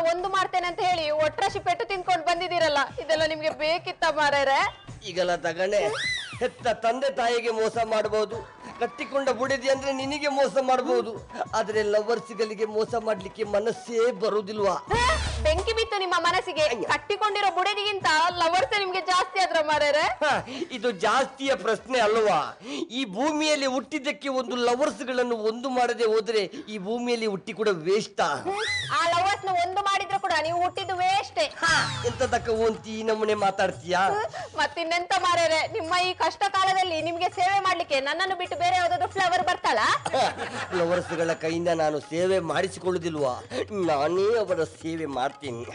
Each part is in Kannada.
ಒಂದು ಮಾಡ್ತೇನೆ ಅಂತ ಹೇಳಿ ಒಟ್ರಾಶಿ ಪೆಟ್ಟು ತಿನ್ಕೊಂಡು ಬಂದಿದ್ದೀರಲ್ಲ ಇದೆಲ್ಲ ನಿಮ್ಗೆ ಬೇಕಿತ್ತ ಮಾರ್ಯಾರೆ ಈಗಲ್ಲ ತಗಣೆ ಹೆತ್ತ ತಂದೆ ತಾಯಿಗೆ ಮೋಸ ಮಾಡಬಹುದು ಕಟ್ಟಿಕೊಂಡ ಬುಡಿದಿ ಅಂದ್ರೆ ನಿನಗೆ ಮೋಸ ಮಾಡಬಹುದು ಆದ್ರೆ ಲವರ್ಸ್ಗಳಿಗೆ ಮೋಸ ಮಾಡ್ಲಿಕ್ಕೆ ಮನಸ್ಸೇ ಬರುದಿಲ್ವಾ ಹಾ? ಬೆಂಕಿ ಬಿತ್ತು ನಿಮ್ಮ ಮನಸ್ಸಿಗೆ ಕಟ್ಟಿಕೊಂಡಿರೋ ಬುಡದಿಗಿಂತ ಲವರ್ಸ್ ನಿಮ್ಗೆ ಜಾಸ್ತಿ ಆದ್ರ ಮಾರ್ಯಾರೆ ಹ, ಇದು ಜಾಸ್ತಿಯ ಪ್ರಶ್ನೆ ಅಲ್ವಾ ಈ ಭೂಮಿಯಲ್ಲಿ ಹುಟ್ಟಿದ್ದಕ್ಕೆ ಒಂದು ಲವರ್ಸ್ ಗಳನ್ನು ಒಂದು ಮಾಡದೆ ಹೋದ್ರೆ ಈ ಭೂಮಿಯಲ್ಲಿ ಹುಟ್ಟಿ ಕೂಡ ವೇಸ್ಟಾ ಆ ಲವರ್ಸ್ ನ ಒಂದು ಮಾಡಿದ್ರು ಕೂಡ ನೀವು ಹುಟ್ಟಿದ್ದು ವೇಸ್ಟೇ ಎಂತದಕ್ಕ ಒಂತಿ ಈ ನಮೂನೆ ಮಾತಾಡ್ತೀಯಾ ಮತ್ತಿನ್ನೆಂತ ಮಾರ್ಯಾರೆ ನಿಮ್ಮ ಈ ಕಷ್ಟ ಕಾಲದಲ್ಲಿ ನಿಮ್ಗೆ ಸೇವೆ ಮಾಡ್ಲಿಕ್ಕೆ ನನ್ನನ್ನು ಬಿಟ್ಟು ಬೇರೆ ಯಾವ್ದಾದ್ರು ಫ್ಲವರ್ ಬರ್ತಾಳ ಲವರ್ಸ್ಗಳ ಕೈಯಿಂದ ನಾನು ಸೇವೆ ಮಾಡಿಸಿಕೊಳ್ಳುದಿಲ್ವಾ ನಾನೇ ಅವರ ಸೇವೆ ಮಾಡ್ತೀನಿ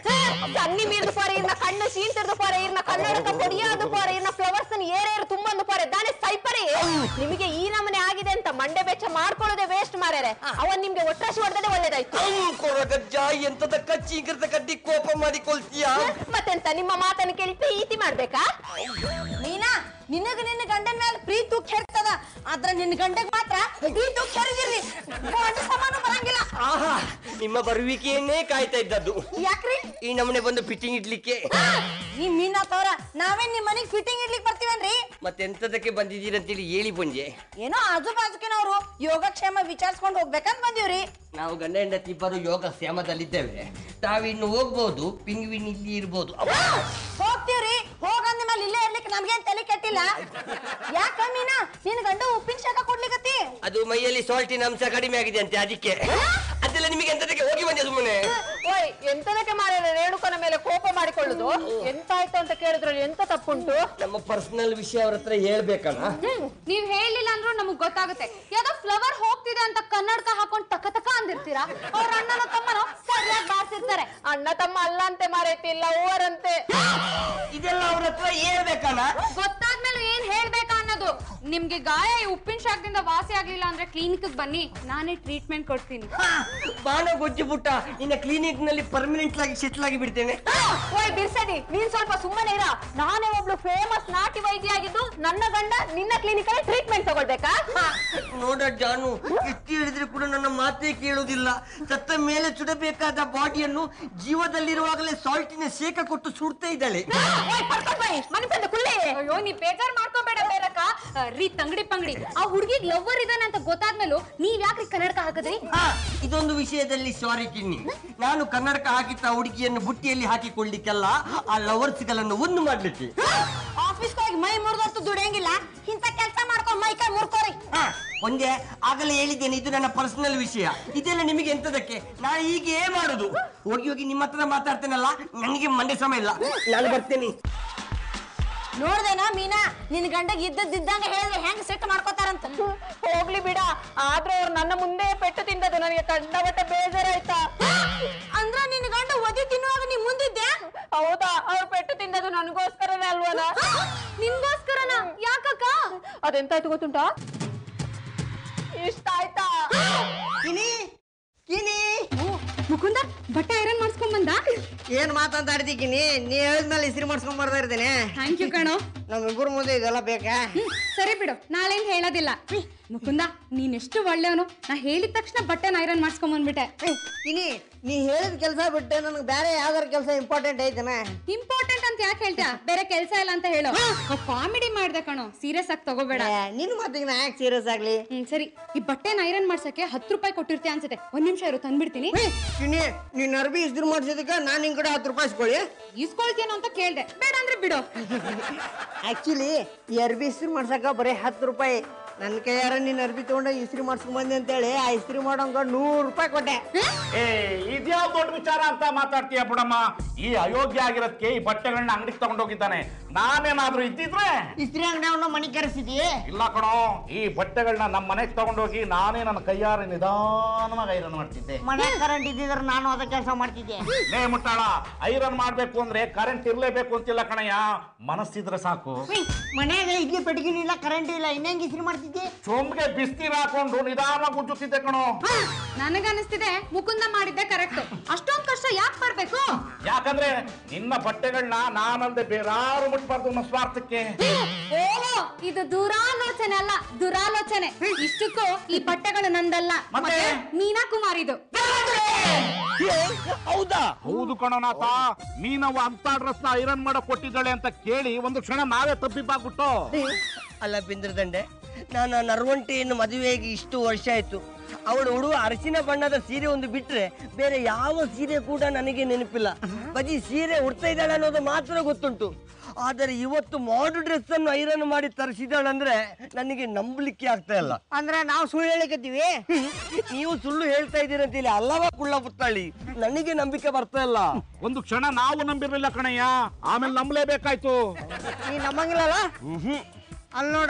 ಸನ್ನಿ ಮೀರ್ದು ಪಾರೆ ಇರ್ನ ಕಣ್ಣು ಸೀಂತಿರ್ದು ಪಾರೆ ಇರ್ನ ಕನ್ನಡಕ ಕೊಡಿಯಾದು ಪಾರೆ ಇರ್ನ ಫ್ಲವರ್ಸ್ ಏರೇರು ತುಂಬಂದು ಪಾರೆ ದಾನೆ ಸೈಪರಿ ನಿಮಗೆ ಈ ನಮನೆ ಆಗಿದೆ ಅಂತ ಮಂಡೆ ಬೆಚ್ಚ ಮಾಡ್ಕೊಳ್ಳೋದೇ ವೇಸ್ಟ್ ಮಾರ್ಯಾರೆ ಅವನ್ ನಿಮ್ಗೆ ಒಟ್ರಾಶಿ ಹೊಡೆದೇ ಒಳ್ಳೇದಾಯ್ತು ಕೊರಗಜ್ಜ ಎಂತದಕ್ಕ ಚೀಕರದ ಕಡ್ಡಿ ಕೋಪ ಮಾಡಿಕೊಳ್ತೀಯಾ ಮತ್ತೆಂತ ನಿಮ್ಮ ಮಾತನ್ನು ಕೇಳಿ ಪ್ರೀತಿ ಮಾಡ್ಬೇಕಾ ನೀನಾ ನಿನಗ ನಿನ್ನ ಗಂಡನ ಮೇಲೆ ಪ್ರೀತಿ ತುಕ್ ಹೇರ್ತದ ಆದ್ರ ನಿನ್ನ ಗಂಡಗ್ ಮಾತ್ರ ಪ್ರೀತಿ ತುಕ್ ಹೇರಿದಿರ್ಲಿ ಗಂಡ ಸಮಾನ ಬರಂಗಿಲ್ಲ ಆಹಾ ನಿಮ್ಮ ಬರುವಿಕೆಯನ್ನೇ ಕಾಯ್ತಾ ಇದ್ದದ್ದು ಯಾಕ್ರಿ ಈ ನಮನೆ ಬಂದು ಫಿಟ್ಟಿಂಗ್ ಇಡ್ಲಿಕ್ಕೆ ನೀ ಮೀನಾ ತೋರ ನಾವೇನ್ ನಿಮ್ ಮನೆಗ್ ಫಿಟ್ಟಿಂಗ್ ಇಡ್ಲಿಕ್ ಬರ್ತೀವನ್ರಿ ಮತ್ತೆಂತದಕ್ಕೆ ಬಂದಿದ್ದೀರಂತೇಳಿ ಹೇಳಿ ಬಂಜೆ ಏನೋ ಆಜು ಬಾಜುಕಿನವ್ರು ಯೋಗಕ್ಷೇಮ ವಿಚಾರಿಸ್ಕೊಂಡು ಹೋಗ್ಬೇಕಂತ ಬಂದೀವ್ರಿ ನಾವು ಗಂಡ ಹೆಂಡತಿ ಇಬ್ಬರು ಯೋಗ ಶ್ಯಾಮದಲ್ಲಿದ್ದೇವೆ ತಾವಿನ್ನು ಹೋಗ್ಬೋದು ಪಿಂಗ್ವಿನ್ ಇಲ್ಲಿ ಇರ್ಬೋದು ಅಬ್ಬಾ! ಹೋಗ್ತೀವ್ರಿ ಹೋಗಂದ ಮೇಲೆ ಇಲ್ಲೇ ಇರ್ಲಿಕ್ಕೆ ನಮ್ಗೇನ್ ತಲೆ ಕೆಟ್ಟಿಲ್ಲ ಯಾಕ ಮೀನಾ ನಿನ್ ಗಂಡ ಉಪ್ಪಿನ ಶಾಖ ಕೊಡ್ಲಿಕತ್ತಿ ಅದು ಮೈಯಲ್ಲಿ ಸಾಲ್ಟಿನ ಅಂಶ ಕಡಿಮೆ ಆಗಿದೆ ಅಂತೆ ಅದಕ್ಕೆ ಅದೆಲ್ಲ ನಿಮಗೆ ಎಂತದಕ್ಕೆ ಹೋಗಿ ಬಂದೆ ಸುಮ್ಮನೆ ಓಯ್ ಎಂತದಕ್ಕೆ ಮಾರ್ಯಾರೆ ರೇಣುಕನ ಮೇಲೆ ಕೋಪ ಮಾಡಿಕೊಳ್ಳುದು ಎಂತ ಆಯ್ತು ಅಂತ ಕೇಳಿದ್ರಲ್ಲಿ ಎಂತ ತಪ್ಪುಂಟು ನಮ್ಮ ಪರ್ಸನಲ್ ವಿಷಯ ಅವ್ರ ಹತ್ರ ಹೇಳ್ಬೇಕಲ್ಲ ನೀವ್ ಹೇಳಿಲ್ಲ ಅಂದ್ರೂ ನಮಗ್ ಗೊತ್ತಾಗುತ್ತೆ ಯಾವ್ದೋ ಫ್ಲವರ್ ಹೋಗ್ತಿದೆ ಅಂತ ಕನ್ನಡಕ ಹಾಕೊಂಡ್ ತಕ ತಕ ಅಂದಿರ್ತೀರಾ ಅವ್ರ ಅಣ್ಣನ ತಮ್ಮನ ಸರಿಯಾಗಿ ಬಾರ್ಸಿರ್ತಾರೆ ಅಣ್ಣ ತಮ್ಮ ಅಲ್ಲ ಅಂತೆ ಮಾರೈತಿ ಇಲ್ಲ ಓವರಂತೆ ಇದೆಲ್ಲ ಅವ್ರ ಹತ್ರ ಹೇಳ್ಬೇಕಲ್ಲ ಗೊತ್ತಾದ್ಮೇಲೆ ಏನ್ ಹೇಳ್ಬೇಕಾ ಅನ್ನೋದು ನಿಮ್ಗೆ ಗಾಯ ಈ ಉಪ್ಪಿನ ಶಾಖದಿಂದ ವಾಸಿ ಆಗ್ಲಿಲ್ಲ ಅಂದ್ರೆ ಕ್ಲಿನಿಕ್ ಬನ್ನಿ ನಾನೇ ಟ್ರೀಟ್ಮೆಂಟ್ ಕೊಡ್ತೀನಿ ಬಾಣ ಗೊಜ್ಜು ಪುಟ್ಟ ನಿನ್ನ ಕ್ಲಿನಿಕ್ ನಲ್ಲಿ ಪರ್ಮನೆಂಟ್ ಆಗಿ ಸೆಟ್ಲ್ ಆಗಿ ಬಿಡ್ತೇನೆ ಓಯ್ ಬಿರ್ಸಡಿ ನೀನ್ ಸ್ವಲ್ಪ ಸುಮ್ಮನೆ ಇರ ನಾನೇ ಒಬ್ಳು ಫೇಮಸ್ ನಾಟಿ ವೈದ್ಯ ಆಗಿದ್ದು ನನ್ನ ಗಂಡ ನಿನ್ನ ಕ್ಲಿನಿಕ್ ಅಲ್ಲಿ ಟ್ರೀಟ್ಮೆಂಟ್ ತಗೊಳ್ಬೇಕಾ ನೋಡ ಜಾನು ಎಷ್ಟು ಹೇಳಿದ್ರೆ ಕೂಡ ನನ್ನ ಮಾತೇ ಕೇಳುವುದಿಲ್ಲ ಸತ್ತ ಮೇಲೆ ಸುಡಬೇಕಾದ ಬಾಡಿಯನ್ನು ಜೀವದಲ್ಲಿರುವಾಗಲೇ ಸಾಲ್ಟಿನ ಶೇಕ ಕೊಟ್ಟು ಸುಡ್ತಾ ಇದ್ದಾಳೆ ಓಯ್ ಪಡ್ಕೊಂಡ್ ಬನ್ನಿ ಮನೆ ಬಂದು ಕುಳ್ಳಿ ಅಯ್ಯೋ ನೀ ಬೇಜಾರ್ ಮಾಡ್ಕೋಬೇಡ ಬೇರಕ್ಕ ಆ, ರೀ ತಂಗಡಿ ಪಂಗಡಿ ಆ ಹುಡ್ಗಿಗ್ ಲವ್ವರ್ ಇದಾನೆ ಅಂತ ಗೊತ್ತಾದ್ಮೇಲೂ ನೀವ್ ಯಾಕ್ರಿ ಕನ್ನಡಕ ಹಾಕಿದ್ರಿ ಹಾ, ಇದೊಂದು ವಿಷಯದಲ್ಲಿ ಸಾರಿ ಕಿನ್ನಿ ನಾನು ಕನ್ನಡಕ ಹಾಕಿದ್ದ ಹುಡುಗಿಯನ್ನು ಬುಟ್ಟಿಯಲ್ಲಿ ಹಾಕಿಕೊಳ್ಳಿಕ್ಕಲ್ಲ ಆ ಲವರ್ಸ್ಗಳನ್ನು ಒಂದು ಮಾಡ್ಲಿಕ್ಕೆ ಆಫೀಸ್ಗೆ ಹೋಗಿ ಮೈ ಮುರಿದಷ್ಟು ದುಡಿಯಂಗಿಲ್ಲ ಇಂಥ ಕೆಲಸ ಮಾಡ್ಕೊಂಡ್ ಮೈ ಕೈ ಮುರ್ಕೋರಿ ಹಾ, ಒಂದೇ ಆಗಲೇ ಹೇಳಿದ್ದೇನೆ ಇದು ನನ್ನ ಪರ್ಸನಲ್ ವಿಷಯ ಇದೆಲ್ಲ ನಿಮಗೆ ಎಂತದಕ್ಕೆ ನಾನು ಹೀಗೆ ಮಾಡುದು ಹೋಗಿ ಹೋಗಿ ನಿಮ್ಮ ಹತ್ರ ಮಾತಾಡ್ತೇನಲ್ಲ ನನಗೆ ಮಂಡೆ ಸಮಯ ಇಲ್ಲ ನಾನು ಬರ್ತೇನೆ ನೋಡ್ದೇನಾ ಮೀನಾ ನಿನ್ ಗಂಡಗ್ ಇದ್ದದ್ದಿದ್ದಂಗ ಹೇಳಿದ್ರೆ ಹೆಂಗ್ ಸೆಟ್ ಮಾಡ್ಕೋತಾರಂತ ಹೋಗ್ಲಿ ಬಿಡ ಆದ್ರೆ ಅವ್ರು ನನ್ನ ಮುಂದೆ ಪೆಟ್ಟು ತಿಂದದ್ದು ನನಗೆ ಕಂಡಬಟ್ಟೆ ಬೇಜಾರಾಯ್ತಾ ಅಂದ್ರ ನಿನ್ ಗಂಡ ಒದಿ ತಿನ್ನುವಾಗ ನೀ ಮುಂದಿದ್ದೆ ಹೌದಾ ಅವ್ರು ಪೆಟ್ಟು ತಿಂದದ್ದು ನನಗೋಸ್ಕರನೇ ಅಲ್ವಲ್ಲ ನಿನ್ಗೋಸ್ಕರನ ಯಾಕಕ್ಕ ಅದೆಂತಾಯ್ತು ಗೊತ್ತುಂಟಾ ಇಷ್ಟ ಆಯ್ತಾ ಕಿನಿ ಕಿನಿ ಮುಕುಂದ ಬಟ್ಟೆ ಐರನ್ ಮಾಡ್ಸ್ಕೊಂಡ್ ಬಂದ ಏನ್ ಮಾತಾಡ್ತಿದ್ದೀನಿ ನೀ ಹೇಳಿದ್ಮೇಲೆ ಇಸ್ತ್ರಿ ಮಾಡ್ಸ್ಕೊಂಡ್ ಬರ್ತಾ ಇರ್ತೇನೆ ಥ್ಯಾಂಕ್ ಯು ಕಣೋ ನಮ್ಮಿಬ್ಬರ ಮುಂದೆ ಇದೆಲ್ಲ ಬೇಕಾ ಹ್ಮ್, ಸರಿ ಬಿಡು ನಾಳೆಯಿಂದ ಹೇಳೋದಿಲ್ಲ ಮುಕುಂದ ನೀನೆಷ್ಟು ಒಳ್ಳೆಯವನು ನಾ ಹೇಳಿದ ತಕ್ಷಣ ಬಟ್ಟೆನ ಐರನ್ ಮಾಡ್ಸ್ಕೊಂಡ್ ಬಂದ್ಬಿಟ್ಟೆ ಕಿನಿ ನೀ ಹೇಳಿದ ಕೆಲಸ ಬಿಟ್ಟೆ ನನಗೆ ಬೇರೆ ಯಾವ್ದಾರ ಕೆಲಸ ಇಂಪಾರ್ಟೆಂಟ್ ಐತನ ಇಂಪಾರ್ಟೆಂಟ್ ಅಂತ ಯಾಕೆ ಹೇಳ್ತೀಯ ಬೇರೆ ಕೆಲ್ಸ ಇಲ್ಲ ಅಂತ ಹೇಳು ಕಾಮಿಡಿ ಮಾಡ್ದೆ ಕಣೋ ಸೀರಿಯಸ್ ಆಗಿ ತಗೋಬೇಡ ನಿನ್ ಮಾತಿಗೆ ನಾ ಯಾಕೆ ಸೀರಿಯಸ್ ಆಗ್ಲಿ ಹ್ಮ್ ಸರಿ ಈ ಬಟ್ಟೆನ ಐರನ್ ಮಾಡ್ಸಕ್ಕೆ ಹತ್ತು ರೂಪಾಯಿ ಕೊಟ್ಟಿರ್ತೀಯ ಅನ್ಸುತ್ತೆ ಒಂದ್ ನಿಮಿಷ ಇರು ತಂದ್ಬಿಡ್ತೀನಿ ಕಿನಿ ನೀನ್ ಅರ್ಬಿ ಇಸ್ತ್ರಿ ಮಾಡ್ಸಿದಕ್ಕೆ ನಾನು ನಿನ್ ಕಡೆ ಹತ್ತು ರೂಪಾಯಿ ಇಸ್ಕೊಳ್ಳಿ ಇಸ್ಕೊಳ್ತೀನೋ ಅಂತ ಕೇಳ್ದೆ ಬೇಡ ಅಂದ್ರೆ ಬಿಡು ಆಕ್ಚುಲಿ ಈ ಅರ್ಬಿ ಇಸ್ತ್ರಿ ಮಾಡ್ಸಕ ಬರೀ ಹತ್ತು ರೂಪಾಯಿ ನನ್ನ ಕೈಯಾರ ನೀನ್ ಅರ್ಬಿ ತಗೊಂಡು ಇಸ್ತ್ರಿ ಮಾಡ್ಸ್ಕೊಂಡ್ ಬಂದೆ ಅಂತೇಳಿ ಆ ಇಸ್ತ್ರಿ ಮಾಡೋಂಗ ನೂರು ರೂಪಾಯಿ ಕೊಟ್ಟೆ ಏ ಇದ್ಯಾವ ದೊಡ್ಡ ವಿಚಾರ ಅಂತ ಮಾತಾಡ್ತೀಯ ಬುಡಮ್ಮ ಈ ಅಯೋಗ್ಯ ಆಗಿರೋದಕ್ಕೆ ಈ ಬಟ್ಟೆಗಳನ್ನ ಅಂಗಡಿಗೆ ತಗೊಂಡೋಗಿದ್ದಾನೆ ನಾನೇನಾದ್ರೂ ಇದ್ದಿದ್ರೆ ಇಸ್ತ್ರಿ ಅಂಗಡಿ ಅವನು ಮನೆ ಕರೆಸಿದೀಯೇ ಇಲ್ಲ ಕಣೋ ಈ ಬಟ್ಟೆಗಳನ್ನ ನಮ್ಮ ಮನೆಗೆ ತಗೊಂಡೋಗಿ ನಾನೇ ನನ್ನ ಕೈಯಾರೆ ನಿಧಾನವಾಗಿ ಐರನ್ ಮಾಡ್ತಿದ್ದೆ ಮನೆ ಕರೆಂಟ್ ಇದ್ದಿದ್ರೆ ನಾನು ಅದ ಕೆಲಸ ಮಾಡ್ತಿದ್ದೆ ಲೇ ಮುಟ್ಟಾಳ ಐರನ್ ಮಾಡ್ಬೇಕು ಅಂದ್ರೆ ಕರೆಂಟ್ ಇರ್ಲೇಬೇಕು ಅಂತಿಲ್ಲ ಕಣಯ್ಯ ಮನಸ್ಸಿದ್ರೆ ಸಾಕು ಮನೆಯಾಗ ಇಡ್ಲಿ ಪೆಟ್ಟಿಗೆ ಇಲ್ಲ ಕರೆಂಟ್ ಇಲ್ಲ ಇನ್ನೆಂಗ್ ಇಸ್ತ್ರಿ ಮಾಡ್ತಿದ್ದೆ ಚೊಂಬಿಗೆ ಬಿಸ್ನೀರ್ ಹಾಕೊಂಡು ನಿಧಾನವಾಗಿ ಉಜ್ಜುತ್ತಿದ್ದೆ ಕಣೋ ನನಗನ್ನಿಸ್ತಿದೆ ಮುಕುಂದ ಮಾಡಿದ್ದೆ ಕರೆಕ್ಟ್ ಅಷ್ಟೊಂದ್ ಕಷ್ಟ ಯಾಕೆ ಬರ್ಬೇಕು ಯಾಕಂದ್ರೆ ನಿನ್ನ ಬಟ್ಟೆಗಳನ್ನ ನಾನಲ್ದೆ ಬೇರಾರು ಮುಟ್ಬಾರ್ದು ಅನ್ನೋ ಸ್ವಾರ್ಥಕ್ಕೆ ಓಹೋ ಇದು ದುರಾಲೋಚನೆ ಅಲ್ಲ ದುರಾಲೋಚನೆ ಇಷ್ಟಕ್ಕೂ ಈ ಬಟ್ಟೆಗಳು ನಂದಲ್ಲ ಮತ್ತೆ? ಮತ್ತೆ ಮೀನಾ ಕುಮಾರಿದು ಏ, ಹೌದಾ ಹೌದು ಕಣನಾಥ ನೀನವ ಅಂತ ಡ್ರೆಸ್ ನ ಐರನ್ ಮಾಡಕ್ ಕೊಟ್ಟಿದ್ದಾಳೆ ಅಂತ ಕೇಳಿ ಒಂದು ಕ್ಷಣ ನಾವೇ ತಬ್ಬಿಬ್ಬಾಗ್ಬಿಟ್ಟು ಅಲ್ಲ ಬಿಂದ್ರದಂಡೆ ನಾನು ಆ ನರವಂಟಿಯನ್ನು ಮದುವೆಯಾಗಿ ಇಷ್ಟು ವರ್ಷ ಆಯ್ತು ಅವಳು ಉಡುವ ಅರಸಿನ ಬಣ್ಣದ ಸೀರೆ ಒಂದು ಬಿಟ್ರೆ ಬೇರೆ ಯಾವ ಸೀರೆ ಕೂಡ ನನಗೆ ನೆನಪಿಲ್ಲ ಬಜಿ ಸೀರೆ ಉಡ್ತಾ ಇದ್ದಾಳೆ ಅನ್ನೋದು ಮಾತ್ರ ಗೊತ್ತುಂಟು ಆದರೆ ಇವತ್ತು ಮಾಡರ್ನ್ ಡ್ರೆಸ್ ಅನ್ನು ಐರನ್ ಮಾಡಿ ತರಿಸಿದಾಳಂದ್ರೆ ನನಗೆ ನಂಬಲಿಕ್ಕೆ ಆಗ್ತಾ ಇಲ್ಲ ಅಂದ್ರೆ ನಾವು ಸುಳ್ಳು ಹೇಳಿಕತ್ತೀವಿ ನೀವು ಸುಳ್ಳು ಹೇಳ್ತಾ ಇದ್ದೀರಂತೇಳಿ ಅಲ್ಲವ ಕುಳ್ಳ ಪುತ್ತಳಿ ನನಗೆ ನಂಬಿಕೆ ಬರ್ತಾ ಇಲ್ಲ ಒಂದು ಕ್ಷಣ ನಾವು ನಂಬಿರ್ಲಿಲ್ಲ ಕಣಯ್ಯ ಆಮೇಲೆ ನಂಬಲೇಬೇಕಾಯ್ತು ನೀ ನಮ್ಮಂಗಿಲ್ಲಲ್ಲ ಅಲ್ಲಿ ನೋಡ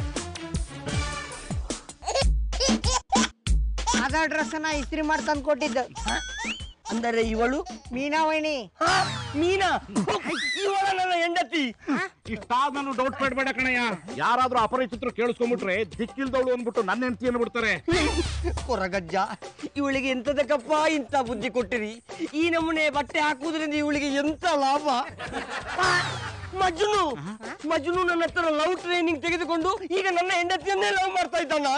ಅದ ಡ್ರೆಸ್ ನಾ ಇಸ್ತ್ರಿ ಮಾಡಿ ತಂದು ಕೊಟ್ಟಿದ್ದು ಅಂದರೆ ಇವಳು ಮೀನಾ ವೈನಿ ಹಾ, ಮೀನಾ ಇವಳ ನನ್ನ ಹೆಂಡತಿ ಇಷ್ಟಾದ ನಾನು ಡೌಟ್ ಪಡ್ಬೇಡ ಕಣಯ್ಯ ಯಾರಾದ್ರೂ ಅಪರಿಚಿತರು ಕೇಳಿಸ್ಕೊಂಡ್ಬಿಟ್ರೆ ದಿಕ್ಕಿಲ್ದವಳು ಅಂದ್ಬಿಟ್ಟು ನನ್ನ ಹೆಂಡತಿ ಅಂದ್ಬಿಡ್ತಾರೆ ಕೊರಗಜ್ಜ ಇವಳಿಗೆ ಎಂತದಕ್ಕಪ್ಪ ಇಂಥ ಬುದ್ಧಿ ಕೊಟ್ಟಿರಿ ಈ ನಮೂನೆ ಬಟ್ಟೆ ಹಾಕುವುದರಿಂದ ಇವಳಿಗೆ ಎಂತ ಲಾಭ ಆ, ಮಜ್ನು ಮಜ್ನು ನನ್ನ ಹತ್ರ ಲವ್ ಟ್ರೈನಿಂಗ್ ತೆಗೆದುಕೊಂಡು ಈಗ ನನ್ನ ಹೆಂಡತಿಯನ್ನೇ ಲವ್ ಮಾಡ್ತಾ ಇದ್ದಾನ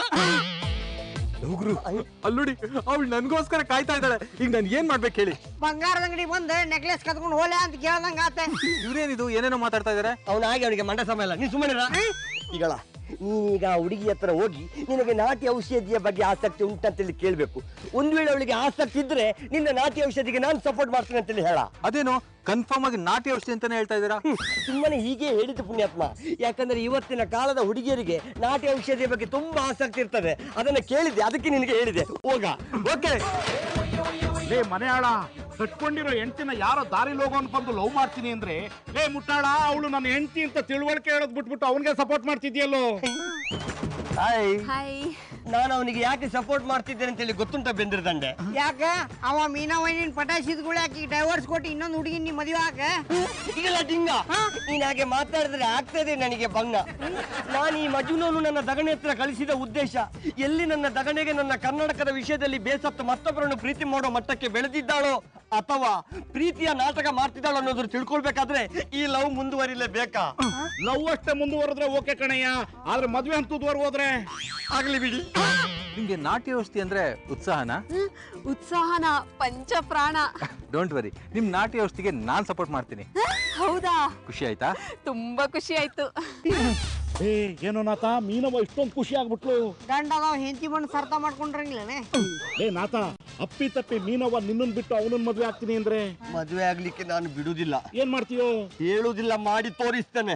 ಅಲ್ಲುಡಿ ಅವಳು ನನ್ಗೋಸ್ಕರ ಕಾಯ್ತಾ ಇದ್ದಾಳೆ ಈಗ ನಾನು ಏನ್ ಮಾಡ್ಬೇಕು ಹೇಳಿ ಬಂಗಾರದ ಅಂಗಡಿ ಬಂದು ನೆಕ್ಲೆಸ್ ಕತ್ಕೊಂಡು ಹೋಲೆ ಅಂತ ಕೇಳ್ದಂಗ ಆತ ಇವ್ರೇನಿದು ಏನೇನೋ ಮಾತಾಡ್ತಾ ಇದಾರೆ ಅವನ ಹಾಗೆ ಅವನಿಗೆ ಮಂಡ ಸಮಯ ಇಲ್ಲ ನೀ ಸುಮ್ಮನೆ ಈಗಳ ನೀನೀಗ ಆ ಹುಡುಗಿ ಹತ್ರ ಹೋಗಿ ನಿನಗೆ ನಾಟಿ ಔಷಧಿಯ ಬಗ್ಗೆ ಆಸಕ್ತಿ ಉಂಟಂತೇಳಿ ಕೇಳಬೇಕು ಒಂದ್ ವೇಳೆ ಅವಳಿಗೆ ಆಸಕ್ತಿ ಇದ್ರೆ ನಿನ್ನ ನಾಟಿ ಔಷಧಿಗೆ ನಾನು ಸಪೋರ್ಟ್ ಮಾಡ್ತೀನಿ ಅಂತೇಳಿ ಹೇಳ ಅದೇನು ಕನ್ಫರ್ಮ್ ಆಗಿ ನಾಟಿ ಔಷಧಿ ಅಂತಾನೆ ಹೇಳ್ತಾ ಇದ್ದೀರಾ ಸುಮ್ಮನೆ ಹೀಗೆ ಹೇಳಿದ್ದು ಪುಣ್ಯಾತ್ಮ ಯಾಕಂದ್ರೆ ಇವತ್ತಿನ ಕಾಲದ ಹುಡುಗಿಯರಿಗೆ ನಾಟಿ ಔಷಧಿಯ ಬಗ್ಗೆ ತುಂಬಾ ಆಸಕ್ತಿ ಇರ್ತದೆ ಅದನ್ನ ಕೇಳಿದೆ ಅದಕ್ಕೆ ನಿನಗೆ ಹೇಳಿದೆ ಹೋಗ ಓಕೆ ಲೇ ಮನೆಯಾಳ ಕಟ್ಕೊಂಡಿರೋ ಹೆಂಡತಿನ ಯಾರೋ ದಾರಿಲಿ ಹೋಗೋನ್ ಬಂದು ಲವ್ ಮಾಡ್ತೀನಿ ಅಂದ್ರೆ ಲೇ ಮುಟ್ಟಾಳ ಅವಳು ನನ್ನ ಹೆಂಡತಿ ಅಂತ ತಿಳುವಳಿಕೆ ಹೇಳೋದ್ ಬಿಟ್ಬಿಟ್ಟು ಅವನಿಗೆ ಸಪೋರ್ಟ್ ಮಾಡ್ತಿದ್ಯಲ್ಲೋ ಹಾಯ್ ಹಾಯ್ ನಾನು ಅವನಿಗೆ ಯಾಕೆ ಸಪೋರ್ಟ್ ಮಾಡ್ತಿದ್ದೇನೆ ಅಂತೇಳಿ ಗೊತ್ತುಂಟ ಬೆಂದಿರ್ದಂಡೆ ಯಾಕ ಅವ ಮೀನಾ ವೈನಿನ ಪಟಾಯಿಸಿದ್ಗಳು ಆಕಿ ಡೈವರ್ಸ್ ಕೊಟ್ಟು ಇನ್ನೊಂದು ಹುಡುಗಿ ನೀ ಮದುವೆ ಹಾಕ ಈಗಲ್ಲ ಡಿಂಗ ನೀನ್ ಹಾಗೆ ಮಾತಾಡಿದ್ರೆ ಆಗ್ತದೆ ನನಗೆ ಭಂಗ ನಾನು ಈ ಮಜುನನ್ನು ನನ್ನ ದಗಣೆ ಹತ್ರ ಕಳಿಸಿದ ಉದ್ದೇಶ ಎಲ್ಲಿ ನನ್ನ ದಗಣೆಗೆ ನನ್ನ ಕರ್ನಾಟಕದ ವಿಷಯದಲ್ಲಿ ಬೇಸತ್ತು ಮತ್ತೊಬ್ಬರನ್ನು ಪ್ರೀತಿ ಮಾಡೋ ಮಟ್ಟಕ್ಕೆ ಬೆಳೆದಿದ್ದಾಳೋ ಅಥವಾ ಪ್ರೀತಿಯ ನಾಟಕ ಮಾಡ್ತಿದ್ದಾಳೋ ಅನ್ನೋದ್ರ ತಿಳ್ಕೊಳ್ಬೇಕಾದ್ರೆ ಈ ಲವ್ ಮುಂದುವರಿಲೇಬೇಕಾ ಲವ್ ಅಷ್ಟೇ ಮುಂದುವರೆದ್ರೆ ಓಕೆ ಕಣಯ್ಯ ಆದ್ರೆ ಮದ್ವೆ ಹಂತದವರೆಗೆ ಹೋದ್ರೆ ಆಗ್ಲಿ ಬಿಡಿ ನಿಮ್ಗೆ ನಾಟಿ ಔಷಧಿ ಅಂದ್ರೆ ಉತ್ಸಾಹನ ಉತ್ಸಾಹನ ಪಂಚ ಪ್ರಾಣ ಡೋಂಟ್ ವರಿ ನಿಮ್ ನಾಟಿ ಔಷಧಿಗೆ ನಾನ್ ಸಪೋರ್ಟ್ ಮಾಡ್ತೀನಿ ಹೌದಾ ಖುಷಿ ಆಯ್ತಾ ತುಂಬಾ ಖುಷಿ ಆಯ್ತು ಏ ಏನೋ ನಾಥ ಮೀನವ ಇಷ್ಟೊಂದು ಖುಷಿ ಆಗ್ಬಿಟ್ಲು ಗಂಡ ಅದಾವ ಹೆಂಡತಿ ಬಂದು ಸರ್ತ ಮಾಡ್ಕೊಂಡ್ರಂಗಿಲ್ಲನೆ ಏ ನಾಥ ಅಪ್ಪಿ ತಪ್ಪಿ ಮೀನವ ನಿನ್ನನ್ ಬಿಟ್ಟು ಅವನನ್ನ ಮದ್ವೆ ಆಗ್ತೀನಿ ಅಂದ್ರೆ ಮದುವೆ ಆಗ್ಲಿಕ್ಕೆ ನಾನು ಬಿಡುವುದಿಲ್ಲ ಏನ್ ಮಾಡ್ತೀಯೋ ಹೇಳುವುದಿಲ್ಲ ಮಾಡಿ ತೋರಿಸ್ತೇನೆ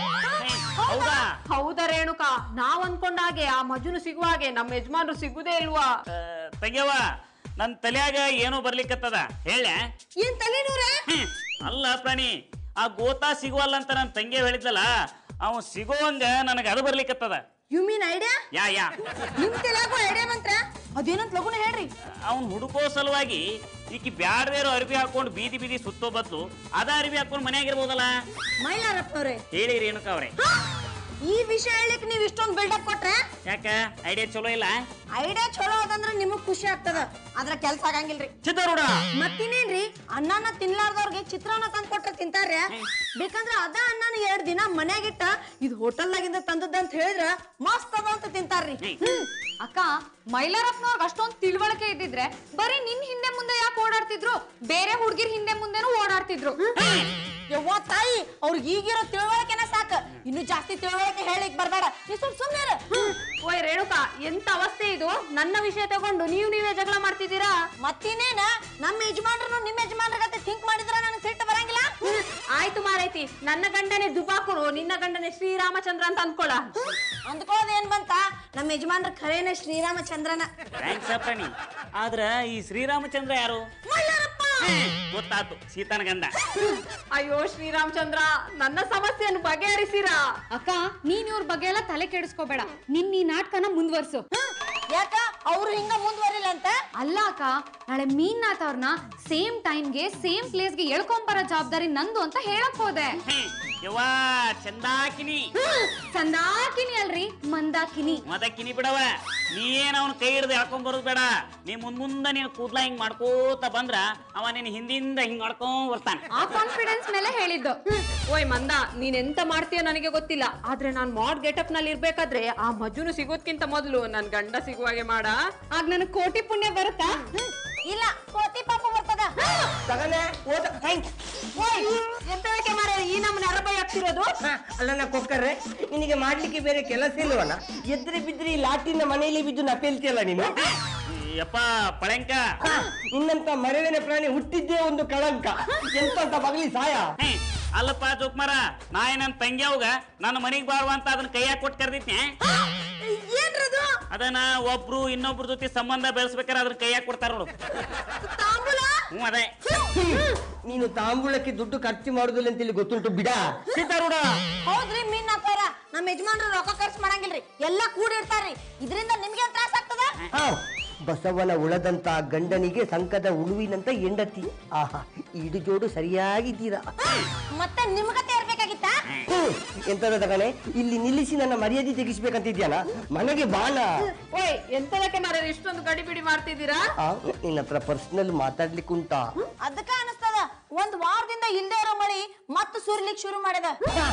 ಹೌದಾ ರೇಣುಕಾ ನಾವ್ ಅನ್ಕೊಂಡ ಹಾಗೆ ಆ ಮಜುನು ಸಿಗುವ ಹಾಗೆ ನಮ್ಮ ಯಜಮಾನ್ರು ಸಿಗುದೇ ಇಲ್ವಾ ತಂಗ್ಯವ ನನ್ ತಲ್ಯಾಗ ಏನೋ ಬರ್ಲಿಕ್ಕತ್ತದ ಹೇಳ ಏನ್ ತಲೆನೂರ ಅಲ್ಲ ಪ್ರಾಣಿ ಆ ಗೋತಾ ಸಿಗುವಲ್ಲ ಅಂತ ನನ್ ತಂಗಿ ಹೇಳಿದ್ಲಲ್ಲ ಅವ ಸಿಗೋವಂಗ ನನಗ ಅದು ಬರ್ಲಿಕ್ಕತ್ತದ ಯು ಮೀನ್ ಐಡಿಯಾ ಯಾ ಯಾ ನಿಮ್ ತಲೆಯಾಗೋ ಐಡಿಯಾ ಮಂತ್ರ ಅದೇನಂತ ಲಗುನ ಹೇಳ್ರಿ ಅವ್ನ್ ಹುಡುಕೋ ಸಲುವಾಗಿ ಈಕಿ ಬ್ಯಾಡ್ದೇರೋ ಅರ್ಬಿ ಹಾಕೊಂಡು ಬೀದಿ ಬೀದಿ ಸುತ್ತೋ ಬದ್ಲು ಅದ ಅರ್ಬಿ ಹಾಕೊಂಡು ಮನ್ಯಾಗಿರ್ಬೋದಲ್ಲ ಮೈಲಾರಪ್ಪನವ್ರೆ ಹೇಳಿ ರೇಣುಕಾ ಅವ್ರೆ ಈ ವಿಷಯ ಹೇಳಕ್ ನೀವ್ ಇಷ್ಟೊಂದು ಬಿಲ್ಡಪ್ ಕೊಟ್ರೆ ಯಾಕ ಐಡಿಯಾ ಚಲೋ ಇಲ್ಲ ಐಡಿಯಾ ಚಲೋ ಅದಂದ್ರ ನಿಮಗ್ ಖುಷಿ ಆಗ್ತದ ಆದ್ರ ಕೆಲ್ಸ ಆಗಂಗಿಲ್ರಿ ಚಿತ್ತಾರೂಢ ಮತ್ತಿನ್ನೇನ್ರಿ ಅನ್ನನ ತಿನ್ಲಾರ್ದವ್ರಿಗೆ ಚಿತ್ರಾನ್ನ ತಂದ್ ಕೊಟ್ರೆ ತಿಂತಾರ್ಯ ಬೇಕಂದ್ರ ಅದ ಅನ್ನನ ಎರಡ್ ದಿನ ಮನ್ಯಾಗಿಟ್ಟ ಇದು ಹೋಟೆಲ್ನಾಗಿಂದ ತಂದದ್ದ ಅಂತ ಹೇಳಿದ್ರ ಮಸ್ತ್ ಅದ ಅಂತ ತಿಂತಾರ್ರಿ ಹ್ಮ್ ಅಕ್ಕ ಮೈಲಾರಪ್ಪನವ್ರಿಗೆ ಅಷ್ಟೊಂದ್ ತಿಳುವಳಿಕೆ ಇದ್ದಿದ್ರೆ ಬರೀ ನಿನ್ ಹಿಂದೆ ಮುಂದೆ ಯಾಕೆ ಓಡಾಡ್ತಿದ್ರು ಬೇರೆ ಹುಡ್ಗಿರ್ ಹಿಂದೆ ಮುಂದೆನೂ ಓಡಾಡ್ತಿದ್ರು ಯವ್ವ ತಾಯಿ ಅವ್ರಿಗೆ ಈಗಿರೋ ತಿಳುವಳಿಕೆನ ಸಾಕ ಇನ್ನು ಜಾಸ್ತಿ ತಿಳುವಳಿಕೆ ಹೇಳಿಕ್ ಬರ್ಬೇಡ ನೀ ಸುಮ್ ಸುಮ್ನೆ ಇರು. ಓಯ್ ರೇಣುಕಾ ಎಂತ ಅವಸ್ಥೆ ಇದು ನನ್ನ ವಿಷಯ ತಗೊಂಡು ನೀವು ನೀವೇ ಜಗಳ ಮಾಡ್ತಿದ್ದೀರಾ ಮತ್ತಿನ್ನೇನ ನಮ್ಮ ಯಜಮಾನ್ರನ್ನು ನಿಮ್ಮ ಯಜಮಾನ್ರ ಗತೆ ಥಿಂಕ್ ಮಾಡಿದ್ರ ನನಗೆ ಸಿಟ್ಟು ಬರಂಗಿಲ್ಲ ಆಯ್ತು ಮಾರೈತಿ ನನ್ನ ಗಂಡನೇ ದುಬಾಕುರು ನಿನ್ನ ಗಂಡನೇ ಶ್ರೀರಾಮಚಂದ್ರ ಅಂತ ಅನ್ಕೊಳ ಅಂದ್ಕೊಳ್ಳೋದ್ ಏನ್ ಬಂತ ನಮ್ಮ ಯಜಮಾನ್ರ ಖರೇನೆ ಶ್ರೀರಾಮಚಂದ್ರನ ಥ್ಯಾಂಕ್ಸ್ ಪ್ರಾಣಿ ಆದ್ರ ಈ ಶ್ರೀರಾಮಚಂದ್ರ ಯಾರು ಮೈಲಾರಪ್ಪ ಗೊತ್ತಾತು ಸೀತಾನ ಗಂಡ ಅಯ್ಯೋ ಶ್ರೀರಾಮಚಂದ್ರ ನನ್ನ ಸಮಸ್ಯೆಯನ್ನು ಬಗೆಹರಿಸಿರಾ ಅಕ್ಕ ನೀನ್ ಇವ್ರ ಬಗ್ಗೆ ಎಲ್ಲ ತಲೆ ಕೆಡಿಸ್ಕೋಬೇಡ ನಿನ್ ಈ ನಾಟಕನ ಮುಂದುವರ್ಸು ಹ್ಮ್. ಯಾಕ ಅವ್ರು ಹಿಂಗ ಮುಂದುವರಿಲ್ಲ ಅಂತ ಅಲ್ಲ ಅಕ್ಕ ನಾಳೆ ಮೀನ್ನಾಥ್ ಅವ್ರನ್ನ ಸೇಮ್ ಟೈಮ್ಗೆ ಸೇಮ್ ಪ್ಲೇಸ್ಗೆ ಎಳ್ಕೊಂಬರೋ ಜವಾಬ್ದಾರಿ ನಂದು ಅಂತ ಹೇಳಕ್ ಹೋದೆ ಹ್ಮ್. ಯವ್ವಾ ಚಂದಾಕಿನಿ ಚಂದಾಕಿನಿ ಅಲ್ರಿ ಮಂದಾಕಿನಿ ಮದಕ್ಕಿನಿ ಬಿಡವ ನೀ ಏನ್ ಅವನ ಕೈ ಹಿಡ್ದು ಎಳ್ಕೊಂಡ್ ಬರೋದ್ ಬೇಡ ನೀ ಮುಂದ್ ಮುಂದೆ ನೀನು ಕೂದ್ಲ ಹಿಂಗ್ ಮಾಡ್ಕೋತ ಬಂದ್ರ ಅವ ನಿನ್ ಹಿಂದಿಂದ ಹಿಂಗ್ ಮಾಡ್ಕೊಂಡ್ ಬರ್ತಾನೆ ಆ ಕಾನ್ಫಿಡೆನ್ಸ್ ಮೇಲೆ ಹೇಳಿದ್ದು ಓಯ್ ಮಂದ ನೀನ್ ಎಂತ ಮಾಡ್ತೀಯೋ ನನಗೆ ಗೊತ್ತಿಲ್ಲ ಆದ್ರೆ ನಾನ್ ಮಾಡ್ ಗೆಟಪ್ ನಲ್ಲಿ ಇರ್ಬೇಕಾದ್ರೆ ಆ ಮಜುನು ಸಿಗೋದ್ಕಿಂತ ಮೊದಲು ನನ್ ಗಂಡ ಸಿಗುವಾಗೆ ಮಾಡ ಆಗ ನನಗೆ ಕೋಟಿ ಪುಣ್ಯ ಬರುತ್ತಾ ಇಲ್ಲ ಕೋತಿ ಪಾಪ ಬರ್ತ ತಗನೆ ಓದ ಓಯ್ ಎಂತದಕ್ಕೆ ಮಾರ್ಯಾರೆ ಈ ನಮ್ಮನೆ ಅರಬೈ ಆಗ್ತಿರೋದು ಅಲ್ಲ ನಾ ಕೊಕ್ಕರ್ರೆ ನಿನಗೆ ಮಾಡ್ಲಿಕ್ಕೆ ಬೇರೆ ಕೆಲಸ ಇಲ್ವನ ಎದ್ರೆ ಬಿದ್ರೆ ಈ ಲಾಟಿನ ಮನೆಯಲ್ಲಿ ಬಿದ್ದು ನಪೇಲ್ತಿಯಲ್ಲ ನೀನು ಯಪ್ಪ ಪಳಂಕ ನಿನ್ನಂತ ಮರವಿನ ಪ್ರಾಣಿ ಹುಟ್ಟಿದ್ದೇ ಒಂದು ಕಳಂಕ ಎಂತ ಬಗಲಿ ಸಾಯ ಹೇ, ಅಲ್ಲಪ್ಪ ಜೋಕ್ಮಾರ ನಾ ನನ್ ತಂಗ್ಯಾವ್ಗ ನನ್ನ ಮನಿಗ್ ಬಾರುವ ಅಂತ ಅದನ್ನ ಕೈಯಾಗ ಕೊಟ್ಟು ಕರ್ದಿದ್ನೆ ಏನ್ರದು ಅದನ್ನ ಒಬ್ರು ಇನ್ನೊಬ್ರ ಜೊತೆ ಸಂಬಂಧ ಬೆಳೆಸ್ಬೇಕಾರೆ ಅದನ್ನ ಕೈಯಾಗ ಕೊಡ್ತಾರ ನೋಡು ತಾಂಬೂಲ ಹ್ಞೂ ಅದೇ ನೀನು ತಾಂಬೂಲಕ್ಕೆ ದುಡ್ಡು ಖರ್ಚು ಮಾಡುದಿಲ್ಲ ಅಂತೇಳಿ ಗೊತ್ತುಂಟು ಬಿಡ ಸೀತಾರೂಢ ಹೌದ್ರಿ ಮೀನ್ ಹಾಕೋರ ನಮ್ಮ ಯಜಮಾನ್ರು ರೊಕ್ಕ ಖರ್ಚು ಮಾಡಂಗಿಲ್ರಿ ಎಲ್ಲಾ ಕೂಡಿರ್ತಾರ್ರಿ ಇದರಿಂದ ನಿಮ್ಗೆ ತ್ರಾಸ ಆಗ್ತದ ಆ, ಬಸವನ ಉಳದಂತ ಗಂಡನಿಗೆ ಸಂಕದ ಉಳುವಿನಂತ ಹೆಂಡತಿ ಆಹಾ ಈಡು ಜೋಡು ಸರಿಯಾಗಿದ್ದೀರಾ ಮತ್ತೆ ನಿಮ್ಗತೆ ಇರ್ಬೇಕಾಗಿತ್ತಾ ಹ್ಮ್, ಎಂತದ ತಗಣೆ ಇಲ್ಲಿ ನಿಲ್ಲಿಸಿ ನನ್ನ ಮರ್ಯಾದೆ ತೆಗಿಸ್ಬೇಕಂತಿದ್ಯಾನ ಮನೆಗೆ ಬಾಣ ಓಯ್ ಎಂತದಕ್ಕೆ ಮಾರ್ಯಾರೆ ಇಷ್ಟೊಂದು ಗಡಿಬಿಡಿ ಮಾಡ್ತಿದ್ದೀರಾ ಆ, ನಿನ್ನ ಹತ್ರ ಪರ್ಸನಲ್ ಮಾತಾಡ್ಲಿಕ್ಕೆ ಉಂಟಾ ಅದಕ್ಕ ಅನಸ್ತದ ಒಂದ್ ವಾರದಿಂದ ಇಲ್ದೇ ಇರೋ ಮಳಿ ಮತ್ತೆ ಸುರ್ಲಿಕ್ ಶುರು ಮಾಡಿದ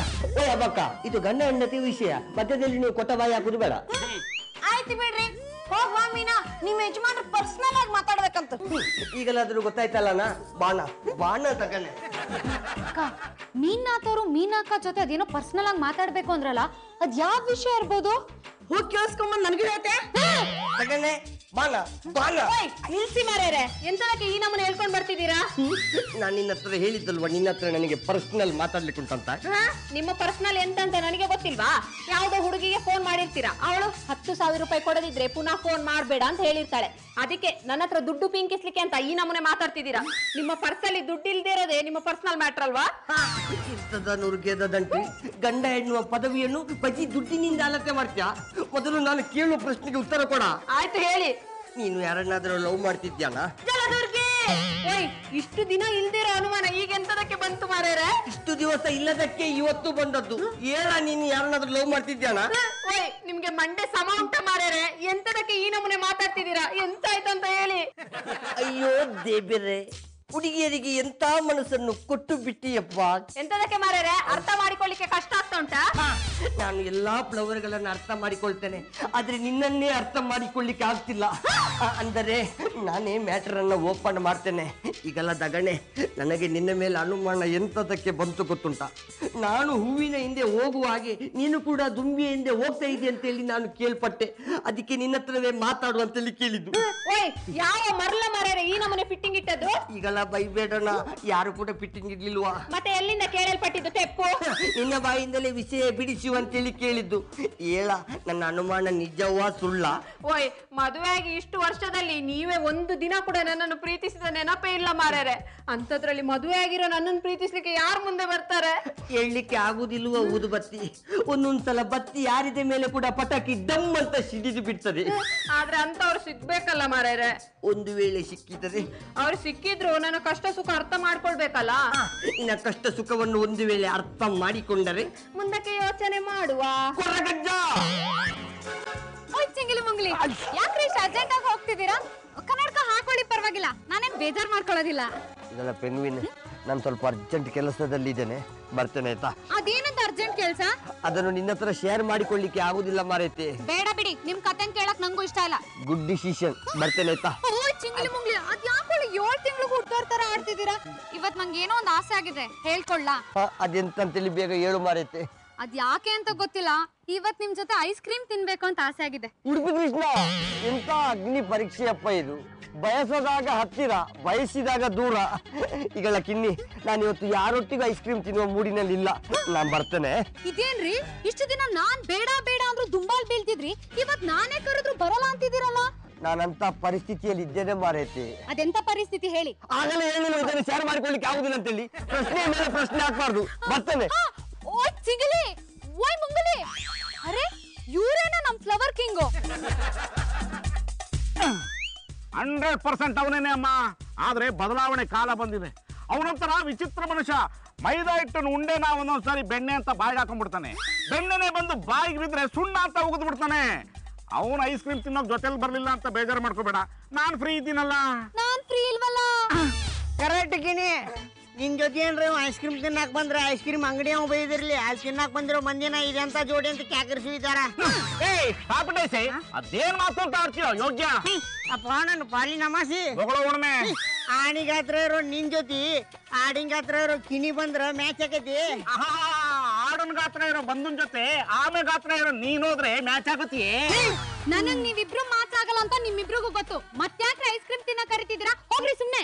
ಏ ಅಬ್ಬಕ್ಕ ಇದು ಗಂಡ ಹೆಂಡತಿ ವಿಷಯ ಮಧ್ಯದಲ್ಲಿ ನೀವು ಕೊಟ್ಟ ಬಾಯಿ ಹಾಕುದು ಬೇಡ ಆಯ್ತು ಬಿಡ್ರಿ ಹೋಗ್ವಾ ಮೀನಾ ನಿಮ್ ಯಜಮಾನ್ರು ಪರ್ಸನಲ್ ಆಗಿ ಮಾತಾಡ್ಬೇಕಂತ ಈಗಲಾದ್ರೂ ಗೊತ್ತಾಯ್ತಲ್ಲನ ಬಾಣ ಬಾಣ ತಗಣೆ ಅಕ್ಕ ಮೀನಾಥವ್ರು ಮೀನಾಕ್ಕ ಜೊತೆ ಅದೇನೋ ಪರ್ಸನಲ್ ಆಗಿ ಮಾತಾಡ್ಬೇಕು ಅಂದ್ರಲ್ಲ ಅದ್ ಯಾವ ವಿಷಯ ಇರ್ಬೋದು ಹೋಗಿ ಕೇಳಿಸ್ಕೊಂಬಂದ್ ನನಗೆ ಹೇಳ್ತೆ ತಗಣೆ ಬಾಣ ಬಾಣ ಓಯ್ ನಿಲ್ಸಿ ಮಾರ್ಯಾರೆ ಎಂತದಕ್ಕೆ ಈ ನಮ್ಮನೆ ಹೇಳ್ಕೊಂಡ್ ಬರ್ತಿದ್ದೀರಾ ನಾನು ನಿನ್ನ ಹತ್ರ ಹೇಳಿದ್ದಲ್ವಾ ನಿನ್ನ ಹತ್ರ ನನಗೆ ಪರ್ಸನಲ್ ಮಾತಾಡ್ಲಿಕ್ಕೆ ಉಂಟಂತ ಹಾ? ನಿಮ್ಮ ಪರ್ಸನಲ್ ಎಂತ ಅಂತ ನನಗೆ ಗೊತ್ತಿಲ್ವಾ ಯಾವ್ದೋ ಹುಡುಗಿಗೆ ಫೋನ್ ಮಾಡಿರ್ತೀರಾ ಅವಳು ಹತ್ತು ಸಾವಿರ ರೂಪಾಯಿ ಕೊಡದಿದ್ರೆ ಪುನಃ ಫೋನ್ ಮಾಡ್ಬೇಡ ಅಂತ ಹೇಳಿರ್ತಾಳೆ ಅದಕ್ಕೆ ನನ್ನ ಹತ್ರ ದುಡ್ಡು ಪಿಂಕಿಸ್ಲಿಕ್ಕೆ ಅಂತ ಈ ನಮೂನೆ ಮಾತಾಡ್ತಿದ್ದೀರಾ ನಿಮ್ಮ ಪರ್ಸಲ್ಲಿ ದುಡ್ಡು ಇಲ್ದೇ ಇರೋದೇ ನಿಮ್ಮ ಪರ್ಸನಲ್ ಮ್ಯಾಟ್ರ್ ಅಲ್ವಾ ಇರ್ತದ ನುರ್ಗೆದ ದಂಟಿ ಗಂಡ ಎನ್ನುವ ಪದವಿಯನ್ನು ಬಜಿ ದುಡ್ಡಿನಿಂದ ಅಲತೆ ಮಾಡ್ತೀಯಾ ಮೊದಲು ನಾನು ಕೇಳುವ ಪ್ರಶ್ನೆಗೆ ಉತ್ತರ ಕೊಡ ಆಯ್ತು ಹೇಳಿ ನೀನು ಯಾರನ್ನಾದ್ರೂ ಲವ್ ಮಾಡ್ತಿದ್ಯಾನ ಜಲದುರ್ಗಿ ಓಯ್ ಇಷ್ಟು ದಿನ ಇಲ್ದಿರೋ ಅನುಮಾನ ಈಗ ಎಂತದಕ್ಕೆ ಬಂತು ಮಾರ್ಯಾರೆ ಇಷ್ಟು ದಿವಸ ಇಲ್ಲದಕ್ಕೆ ಇವತ್ತು ಬಂದದ್ದು ಏನ ನೀನು ಯಾರನ್ನಾದ್ರೂ ಲವ್ ಮಾಡ್ತಿದ್ಯಾನ ಓಯ್ ನಿಮ್ಗೆ ಮಂಡೆ ಸಮ ಉಂಟ ಮಾರ್ಯಾರೆ ಎಂತದಕ್ಕೆ ಈ ನಮೂನೆ ಮಾತಾಡ್ತಿದ್ದೀರಾ ಎಂತ ಆಯ್ತಂತ ಹೇಳಿ ಅಯ್ಯೋ ದೇಬೇರೆ ಹುಡುಗಿಯರಿಗೆ ಎಂತ ಮನಸ್ಸನ್ನು ಕೊಟ್ಟು ಬಿಟ್ಟಿಯಪ್ಪ ಎಂತದಕ್ಕೆ ಮಾರ್ಯಾರೆ ಅರ್ಥ ಮಾಡಿಕೊಳ್ಳಿಕ್ಕೆ ಕಷ್ಟ ಆಗ್ತಾ ಉಂಟಾ ನಾನು ಎಲ್ಲಾ ಫ್ಲವರ್ಗಳನ್ನು ಅರ್ಥ ಮಾಡಿಕೊಳ್ತೇನೆ ಆದ್ರೆ ನಿನ್ನನ್ನೇ ಅರ್ಥ ಮಾಡಿಕೊಳ್ಳಿಕ್ಕೆ ಆಗ್ತಿಲ್ಲ ಆ, ಅಂದರೆ ನಾನೇ ಮ್ಯಾಟರ್ ಅನ್ನ ಓಪನ್ ಮಾಡ್ತೇನೆ ಈಗಲ್ಲ ದಗಣೆ ನನಗೆ ನಿನ್ನ ಮೇಲೆ ಅನುಮಾನ ಎಂತದಕ್ಕೆ ಬಂತು ಗೊತ್ತುಂಟ ನಾನು ಹೂವಿನ ಹಿಂದೆ ಹೋಗುವ ಹಾಗೆ ನೀನು ಕೂಡ ದುಂಬಿಯ ಹಿಂದೆ ಹೋಗ್ತಾ ಇದ್ದೆ ಅಂತೇಳಿ ನಾನು ಕೇಳ್ಪಟ್ಟೆ ಅದಕ್ಕೆ ನಿನ್ನ ಹತ್ರವೇ ಮಾತಾಡು ಅಂತೇಳಿ ಕೇಳಿದ್ದು ಓಯ್ ಯಾವ ಮರ್ಲ ಮಾರ್ಯಾರೆ ಈ ನಮೂನೆ ಫಿಟ್ಟಿಂಗ್ ಇಟ್ಟದ್ದು ಈಗಲ್ಲ ಬೈಬೇಡಣ ಯಾರು ಕೂಡ ಫಿಟ್ಟಿಂಗ್ ಇರ್ಲಿಲ್ವಾ ಮತ್ತೆ ಎಲ್ಲಿಂದ ಕೇಳಲ್ಪಟ್ಟಿದ್ದು ತೆಪ್ಪು ನಿನ್ನ ಬಾಯಿಂದಲೇ ವಿಷಯ ಬಿಡಿಸು ಅಂತೇಳಿ ಕೇಳಿದ್ದು ಹೇಳ ನನ್ನ ಅನುಮಾನ ನಿಜವಾ ಸುಳ್ಳ ಓಯ್ ಮದುವೆಯಾಗಿ ಇಷ್ಟು ವರ್ಷದಲ್ಲಿ ನೀವೇ ಒಂದು ದಿನ ಕೂಡ ನನ್ನನ್ನು ಪ್ರೀತಿಸಿದ ನೆನಪೇ ಇಲ್ಲ ಮಾರ್ಯಾರೆ ಅಂತದ್ರಲ್ಲಿ ಮದುವೆ ಆಗಿರೋ ನನ್ನನ್ನು ಪ್ರೀತಿಸ್ಲಿಕ್ಕೆ ಯಾರು ಮುಂದೆ ಬರ್ತಾರೆ ಹೇಳಲಿಕ್ಕೆ ಆಗುದಿಲ್ವ ಊದು ಬತ್ತಿ ಒಂದೊಂದ್ಸಲ ಬತ್ತಿ ಯಾರಿದ ಮೇಲೆ ಕೂಡ ಪಟಾಕಿ ಡಮ್ ಅಂತ ಸಿಡಿದು ಬಿಡ್ತದೆ ಆದ್ರೆ ಅಂತವ್ರು ಸಿಗ್ಬೇಕಲ್ಲ ಮಾರ್ಯಾರೆ ಒಂದು ವೇಳೆ ಸಿಕ್ಕಿದರೆ ಅವ್ರು ಸಿಕ್ಕಿದ್ರು ನನ್ನ ಕಷ್ಟ ಸುಖ ಅರ್ಥ ಮಾಡ್ಕೊಳ್ಬೇಕಲ್ಲ ನಿನ್ನ ಕಷ್ಟ ಸುಖವನ್ನು ಒಂದು ವೇಳೆ ಅರ್ಥ ಮಾಡಿಕೊಂಡರೆ ಮುಂದಕ್ಕೆ ಯೋಚನೆ ಮಾಡುವ ಕೊರಗಜ್ಜ ಓಯ್ ಚಿಂಗಿಲಿ ಮುಂಗ್ಲಿ ಯಾಕ್ರಿ ಇಷ್ಟು ಅರ್ಜೆಂಟ್ ಆಗಿ ಹೋಗ್ತಿದ್ದೀರಾ ಕನ್ನಡಕ ಹಾಕೊಳ್ಳಿ ಪರವಾಗಿಲ್ಲ ನಾನೇನ್ ಬೇಜಾರ್ ಮಾಡ್ಕೊಳ್ಳೋದಿಲ್ಲ ಇದೆಲ್ಲ ಪೆನ್ವಿನ್ ನಾನು ಸ್ವಲ್ಪ ಅರ್ಜೆಂಟ್ ಕೆಲಸದಲ್ಲಿದ್ದೇನೆ ಬರ್ತೇನೆ ಆಯ್ತಾ ಅದೇನಂತ ಅರ್ಜೆಂಟ್ ಕೆಲ್ಸ ಅದನ್ನು ನಿನ್ನ ಹತ್ರ ಶೇರ್ ಮಾಡಿಕೊಳ್ಳಿಕ್ಕೆ ಆಗುದಿಲ್ಲ ಮಾರೈತಿ ಬೇಡ ಬಿಡಿ ನಿಮ್ ಕತೆನ್ ಕೇಳಕ್ ನಂಗೂ ಇಷ್ಟ ಇಲ್ಲ ಗುಡ್ ಡಿಸಿಷನ್ ಬರ್ತೇನೆ ಆಯ್ತಾ ಓಯ್ ಚಿಂಗಿಲಿ ಮುಂಗ್ಲಿ ಅದ್ ಯಾಕೊಳ್ಳಿ ಏಳ್ ತಿಂಗಳು ಹುಟ್ಟೋರ್ ತರ ಆಡ್ತಿದ್ದೀರಾ ಇವತ್ ನಂಗೆ ಏನೋ ಒಂದ್ ಆಸೆ ಆಗಿದೆ ಹೇಳ್ಕೊಳ್ಳಾ ಹ, ಅದೆಂತಂತೇಳಿ ಬೇಗ ಹೇಳು ಮಾರೈತಿ ಅದ್ ಯಾಕೆ ಅಂತ ಗೊತ್ತಿಲ್ಲ ಇವತ್ ನಿಮ್ ಜೊತೆ ಐಸ್ ಕ್ರೀಮ್ ತಿನ್ಬೇಕು ಅಂತ ಆಸೆ ಆಗಿದೆ ಉಡುಪಿ ಕೃಷ್ಣ ಎಂತ ಅಗ್ನಿ ಪರೀಕ್ಷೆಯಪ್ಪ ಇದು ಬಯಸದಾಗ ಹತ್ತಿರ ಬಯಸಿದಾಗ ದೂರ ಈಗಳ ಕಿನ್ನಿ ನಾನು ಇವತ್ತು ಯಾರೊಟ್ಟಿಗೂ ಐಸ್ ಕ್ರೀಮ್ ತಿನ್ನುವ ಮೂಡಿನಲ್ಲಿ ಇಲ್ಲ ನಾನು ಬರ್ತೇನೆ ಇದೇನ್ರಿ ಇಷ್ಟು ದಿನ ನಾನ್ ಬೇಡ ಬೇಡ ಅಂದ್ರು ದುಂಬಾಲ್ ಬೀಳ್ತಿದ್ರಿ ಇವತ್ ನಾನೇ ಕರೆದ್ರು ಬರಲ್ಲ ಅಂತಿದ್ದೀರಲ್ಲ ನಾನಂತ ಪರಿಸ್ಥಿತಿಯಲ್ಲಿ ಇದ್ದೇನೆ ಮಾರೈತಿ ಅದೆಂತ ಪರಿಸ್ಥಿತಿ ಹೇಳಿ ಆಗಲೇ ಹೇಳಿಲ್ಲ ಇದನ್ನು ಶೇರ್ ಮಾಡ್ಕೊಳ್ಳಿಕ್ಕೆ ಆಗುದಿಲ್ಲ ಅಂತೇಳಿ ಪ್ರಶ್ನೆ ಮೇಲೆ ಪ್ರಶ್ನೆ ಹಾಕ್ಬಾರ್ದು ಬರ್ತೇನೆ ಆ, ಓಯ್ ಚಿಗಲಿ ಓಯ್ ಮುಂಗಲಿ ಅರೆ ಇವ್ರೇನ ನಮ್ ಫ್ಲವರ್ ಕಿಂಗು ಹಂಡ್ರೆಡ್ ಪರ್ಸೆಂಟ್ ಅವನೇನೆ ಅಮ್ಮ ಆದ್ರೆ ಬದಲಾವಣೆ ಕಾಲ ಬಂದಿದೆ ಅವನೊಂಥರ ವಿಚಿತ್ರ ಮನುಷ್ಯ ಮೈದಾ ಹಿಟ್ಟನ್ನು ಉಂಡೆನ ಒಂದೊಂದ್ಸಾರಿ ಬೆಣ್ಣೆ ಅಂತ ಬಾಯಿಗೆ ಹಾಕೊಂಡ್ಬಿಡ್ತಾನೆ ಬೆಣ್ಣೆನೆ ಬಂದು ಬಾಯಿಗೆ ಬಿದ್ರೆ ಸುಣ್ಣ ಅಂತ ಉಗಿದು ಬಿಡ್ತಾನೆ ಅವನು ಐಸ್ ಕ್ರೀಮ್ ತಿನ್ನೋಕ್ ಜೊತೆಲಿ ಬರ್ಲಿಲ್ಲ ಅಂತ ಬೇಜಾರು ಮಾಡ್ಕೋಬೇಡ ನಾನ್ ಫ್ರೀ ಇದ್ದೀನಲ್ಲ ನಾನ್ ಫ್ರೀ ಇಲ್ವಲ್ಲ ಕರೆಕ್ಟ್ ಗಿಣಿ ನಿನ್ ಜೊತೆ ಏನ್ರಿ ಐಸ್ ಕ್ರೀಮ್ ತಿನ್ನಾಕ್ ಬಂದ್ರೆ ಐಸ್ ಕ್ರೀಮ್ ಅಂಗಡಿ ಅವ್ ಬೈದಿರ್ಲಿ ಅಲ್ಲಿ ತಿನ್ನಾಕ್ ಬಂದಿರೋ ಮಂದಿನ ಇದೆಂತ ಜೋಡಿ ಅಂತ ಕ್ಯಾಕರಿಸಿದಾರ ಏಯ್ ಪಾಪಟೇಸಿ ಅದೇನ್ ಮಾತಾಡ್ತಾ ಇರ್ತೀಯೋ ಯೋಗ್ಯ ಅಪ್ಪ ನನ್ನ ಪಾಲಿ ನಮಾಸಿ ಮಗಳ ಉಣ್ಮೆ ಆಣಿಗ ಹತ್ರ ಇರೋ ನಿನ್ ಜೊತೆ ಆಡಿಂಗ ಹತ್ರ ಇರೋ ಕಿನಿ ಬಂದ್ರ ಮ್ಯಾಚ್ ಆಕೈತಿ ಆಹಾ, ಆಡನ್ ಗಾತ್ರ ಇರೋ ಬಂಧುನ್ ಜೊತೆ ಆಮೆ ಗಾತ್ರ ಇರೋ ನೀನೋದ್ರೆ ಮ್ಯಾಚ್ ಆಗತ್ತೀಯೇ ನನಗ್ ನೀವಿಬ್ರು ಮಾತಾಗಲ್ಲ ಅಂತ ನಿಮ್ಮಿಬ್ರಿಗೂ ಗೊತ್ತು ಮತ್ತ್ಯಾಕ್ರೆ ಐಸ್ ಕ್ರೀಮ್ ತಿನ್ನ ಕರಿತಿದ್ದೀರಾ ಹೋಗ್ರಿ ಸುಮ್ನೆ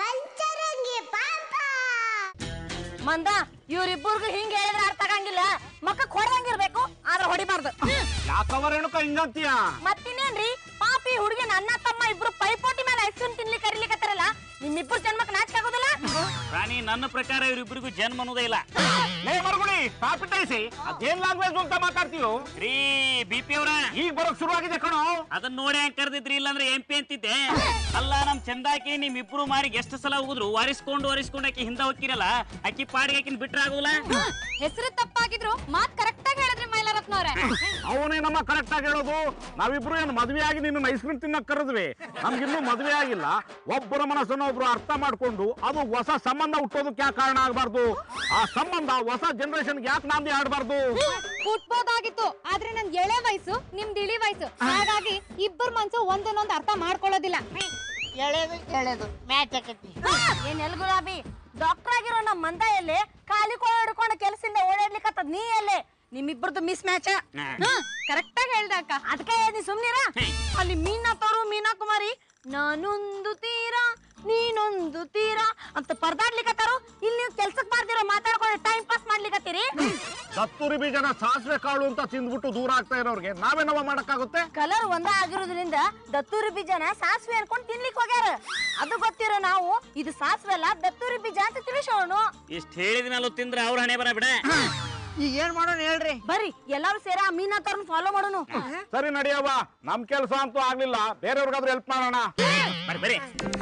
ಮಂದ ಇವ್ರಿಬ್ಬರಿಗೂ ಹಿಂಗ್ ಹೇಳಿದ್ರೆ ಅರ್ಥ ಆಗಂಗಿಲ್ಲ ಮಕ್ಕಕ್ ಹೊಡೆದಂಗಿರ್ಬೇಕು ಆದ್ರೆ ಹೊಡಿಬಾರ್ದು ಯಾಕವ ರೇಣುಕ ಹಿಂಗಂತೀಯ ಮತ್ತಿನ್ನೇನ್ರಿ ಪಾಪಿ ಹುಡುಗಿ ನನ್ನ ತಮ್ಮ ಇಬ್ರು ಪೈಪೋಟಿ ಮೇಲೆ ಐಸ್ ಕ್ರೀಮ್ ತಿನ್ಲಿ ಕರಿಲಿಕತ್ತಾರಲ್ಲ ನಿಮ್ಮಿಬ್ರು ಜನ್ಮಕ್ ನಾಚಿಕೆ ಆಗೋದಿಲ್ಲ ರಾಣಿ ನನ್ನ ಪ್ರಕಾರ ಇವರಿಬ್ಬರಿಗೂ ಜನ್ಮ ಅನ್ನೋದೇ ಇಲ್ಲ ಲೇ ಮರುಗುಳಿ ಪಾಪಟೇಸಿ ಅದೇನ್ ಲ್ಯಾಂಗ್ವೇಜ್ ಅಂತ ಮಾತಾಡ್ತೀಯೋ ರೀ ಬಿ ಪಿ ಅವ್ರ ಈಗ ಬರೋಕ್ ಶುರು ಆಗಿದೆ ಕಣೋ ಅದನ್ನ ನೋಡಿ ಹೆಂಗ್ ಕರೆದಿದ್ರಿ ಇಲ್ಲಾಂದ್ರೆ ಎಂ ಪಿ ಅಂತಿದ್ದೆ ಅಲ್ಲ ನಮ್ ಚಂದಾಕಿ ನಿಮ್ ಇಬ್ರು ಮಾರಿ ಎಷ್ಟು ಸಲ ಹೋಗುದ್ರು ವಾರಿಸ್ಕೊಂಡು ವಾರಿಸ್ಕೊಂಡು ಆಕಿ ಹಿಂದ ಹೋಗಿರಲ್ಲ ಆಕಿ ಪಾಡಿಗೆ ಆಕಿನ ಬಿಟ್ರೆ ಆಗೋಲ್ಲ ಹೆಸರು ತಪ್ಪಾಗಿದ್ರು ಮಾತ್ ಕರೆಕ್ಟ್ ಆಗಿ ಹೇಳಿದ್ರಿ ಮೈಲಾರತ್ನವ್ರೆ ಅವನೇ ನಮ್ಮ ಕರೆಕ್ಟ್ ಆಗಿ ಹೇಳೋದು ನಾವಿಬ್ರು ಏನು ಮದ್ವೆ ಆಗಿ ನಿನ್ನ ಐಸ್ ಕ್ರೀಮ್ ತಿನ್ನಕ್ ಕರೆದ್ವಿ ನಮ್ಗಿನ್ನೂ ಮದ್ವೆ ಆಗಿಲ್ಲ ಒಬ್ಬರ ಮನಸ್ಸನ್ನು ಒಬ್ರು ಅರ್ಥ ಮಾಡ್ಕೊಂಡು ಅದು ಹೊಸ ಸಂಬಂಧ ಹುಟ್ಟೋದಕ್ಕೆ ಯಾಕೆ ಕಾರಣ ಆಗಬಾರ್ದು ಆ ಸಂಬಂಧ ಹೊಸ ಜನರೇಷನ್ ಯಾಕೆ ನಾಂದಿ ಆಡಬಾರ್ದು ಹುಟ್ಬೋದಾಗಿತ್ತು ಆದ್ರೆ ನನ್ ಎಳೆ ವಯಸ್ಸು ನಿಮ್ದು ಇಳಿ ವಯಸ್ಸು ಹಾಗಾಗಿ ಇಬ್ಬರ ಮನ್ಸು ಒಂದನ್ನೊಂದು ಅರ್ಥ ಮಾಡ್ಕೊಳ್ಳೋದಿಲ್ಲ ಎಳೆದು ಎಳೆದು ಮ್ಯಾಚ್ ಆಕೈತಿ ಏನ್ ಎಲ್ ಗುಲಾಬಿ ಡಾಕ್ಟರ್ ಆಗಿರೋ ನಮ್ಮ ಮಂದ ಎಲ್ಲಿ ಖಾಲಿ ಕೋಳ ಹಿಡ್ಕೊಂಡು ಕೆಲಸದಿಂದ ಓಡಾಡ್ಲಿಕ್ಕತ್ತದ ನೀ ಎಲ್ಲಿ ನಿಮ್ಮಿಬ್ಬರದು ಮಿಸ್ ಮ್ಯಾಚ್ ಕರೆಕ್ಟ್ ಆಗಿ ಹೇಳ್ದೆ ಅಕ್ಕ ಅದಕ್ಕೆ ನೀ ಸುಮ್ನಿರ ಅಲ್ಲಿ ಮೀನಾ ತೋರು ಮೀನಾ ಕುಮಾರಿ ನಾನೊಂದು ತೀರ ನೀನೊಂದು ತೀರ ಅಂತ ಪರದಾಡ್ಲಿಕತ್ತಾರು ಇಲ್ಲಿ ನೀವು ಕೆಲ್ಸಕ್ ಬಾರ್ದಿರೋ ಮಾತಾಡ್ಕೊಂಡು ಟೈಮ್ ಪಾಸ್ ಮಾಡ್ಲಿಕತ್ತೀರಿ ಕತ್ತೂರಿ ಬೀಜನ ಸಾಸಿವೆ ಕಾಳು ಅಂತ ತಿಂದ್ಬಿಟ್ಟು ದೂರ ಆಗ್ತಾ ಇರೋರಿಗೆ ನಾವೇನವ ಮಾಡಕ್ಕಾಗುತ್ತೆ ಕಲರ್ ಒಂದ ಆಗಿರೋದ್ರಿಂದ ದತ್ತೂರಿ ಬೀಜನ ಸಾಸಿವೆ ಅನ್ಕೊಂಡ್ ತಿನ್ಲಿಕ್ ಹೋಗ್ಯಾರ ಅದು ಗೊತ್ತಿರೋ ನಾವು ಇದು ಸಾಸಿವೆ ಅಲ್ಲ ದತ್ತೂರಿ ಬೀಜ ಅಂತ ತಿಳಿಸೋಣ ಇಷ್ಟ ಹೇಳಿದ ಮೇಲೂ ತಿಂದ್ರೆ ಅವ್ರ ಹಣೆ ಬರ ಬಿಡ ಈಗ ಏನ್ ಮಾಡೋಣ ಹೇಳ್ರಿ ಬರ್ರಿ ಎಲ್ಲಾರು ಸೇರ ಆ ಮೀನಾ ತೋರ್ನ ಫಾಲೋ ಮಾಡೋಣ ಸರಿ ನಡಿಯವ್ವ ನಮ್ ಕೆಲಸ ಅಂತೂ ಆಗ್ಲಿಲ್ಲ ಬೇರೆಯವ್ರಿಗಾದ್ರೂ ಹೆಲ್ಪ್ ಮಾಡೋಣ ಬರ್ರಿ ಬರ್ರಿ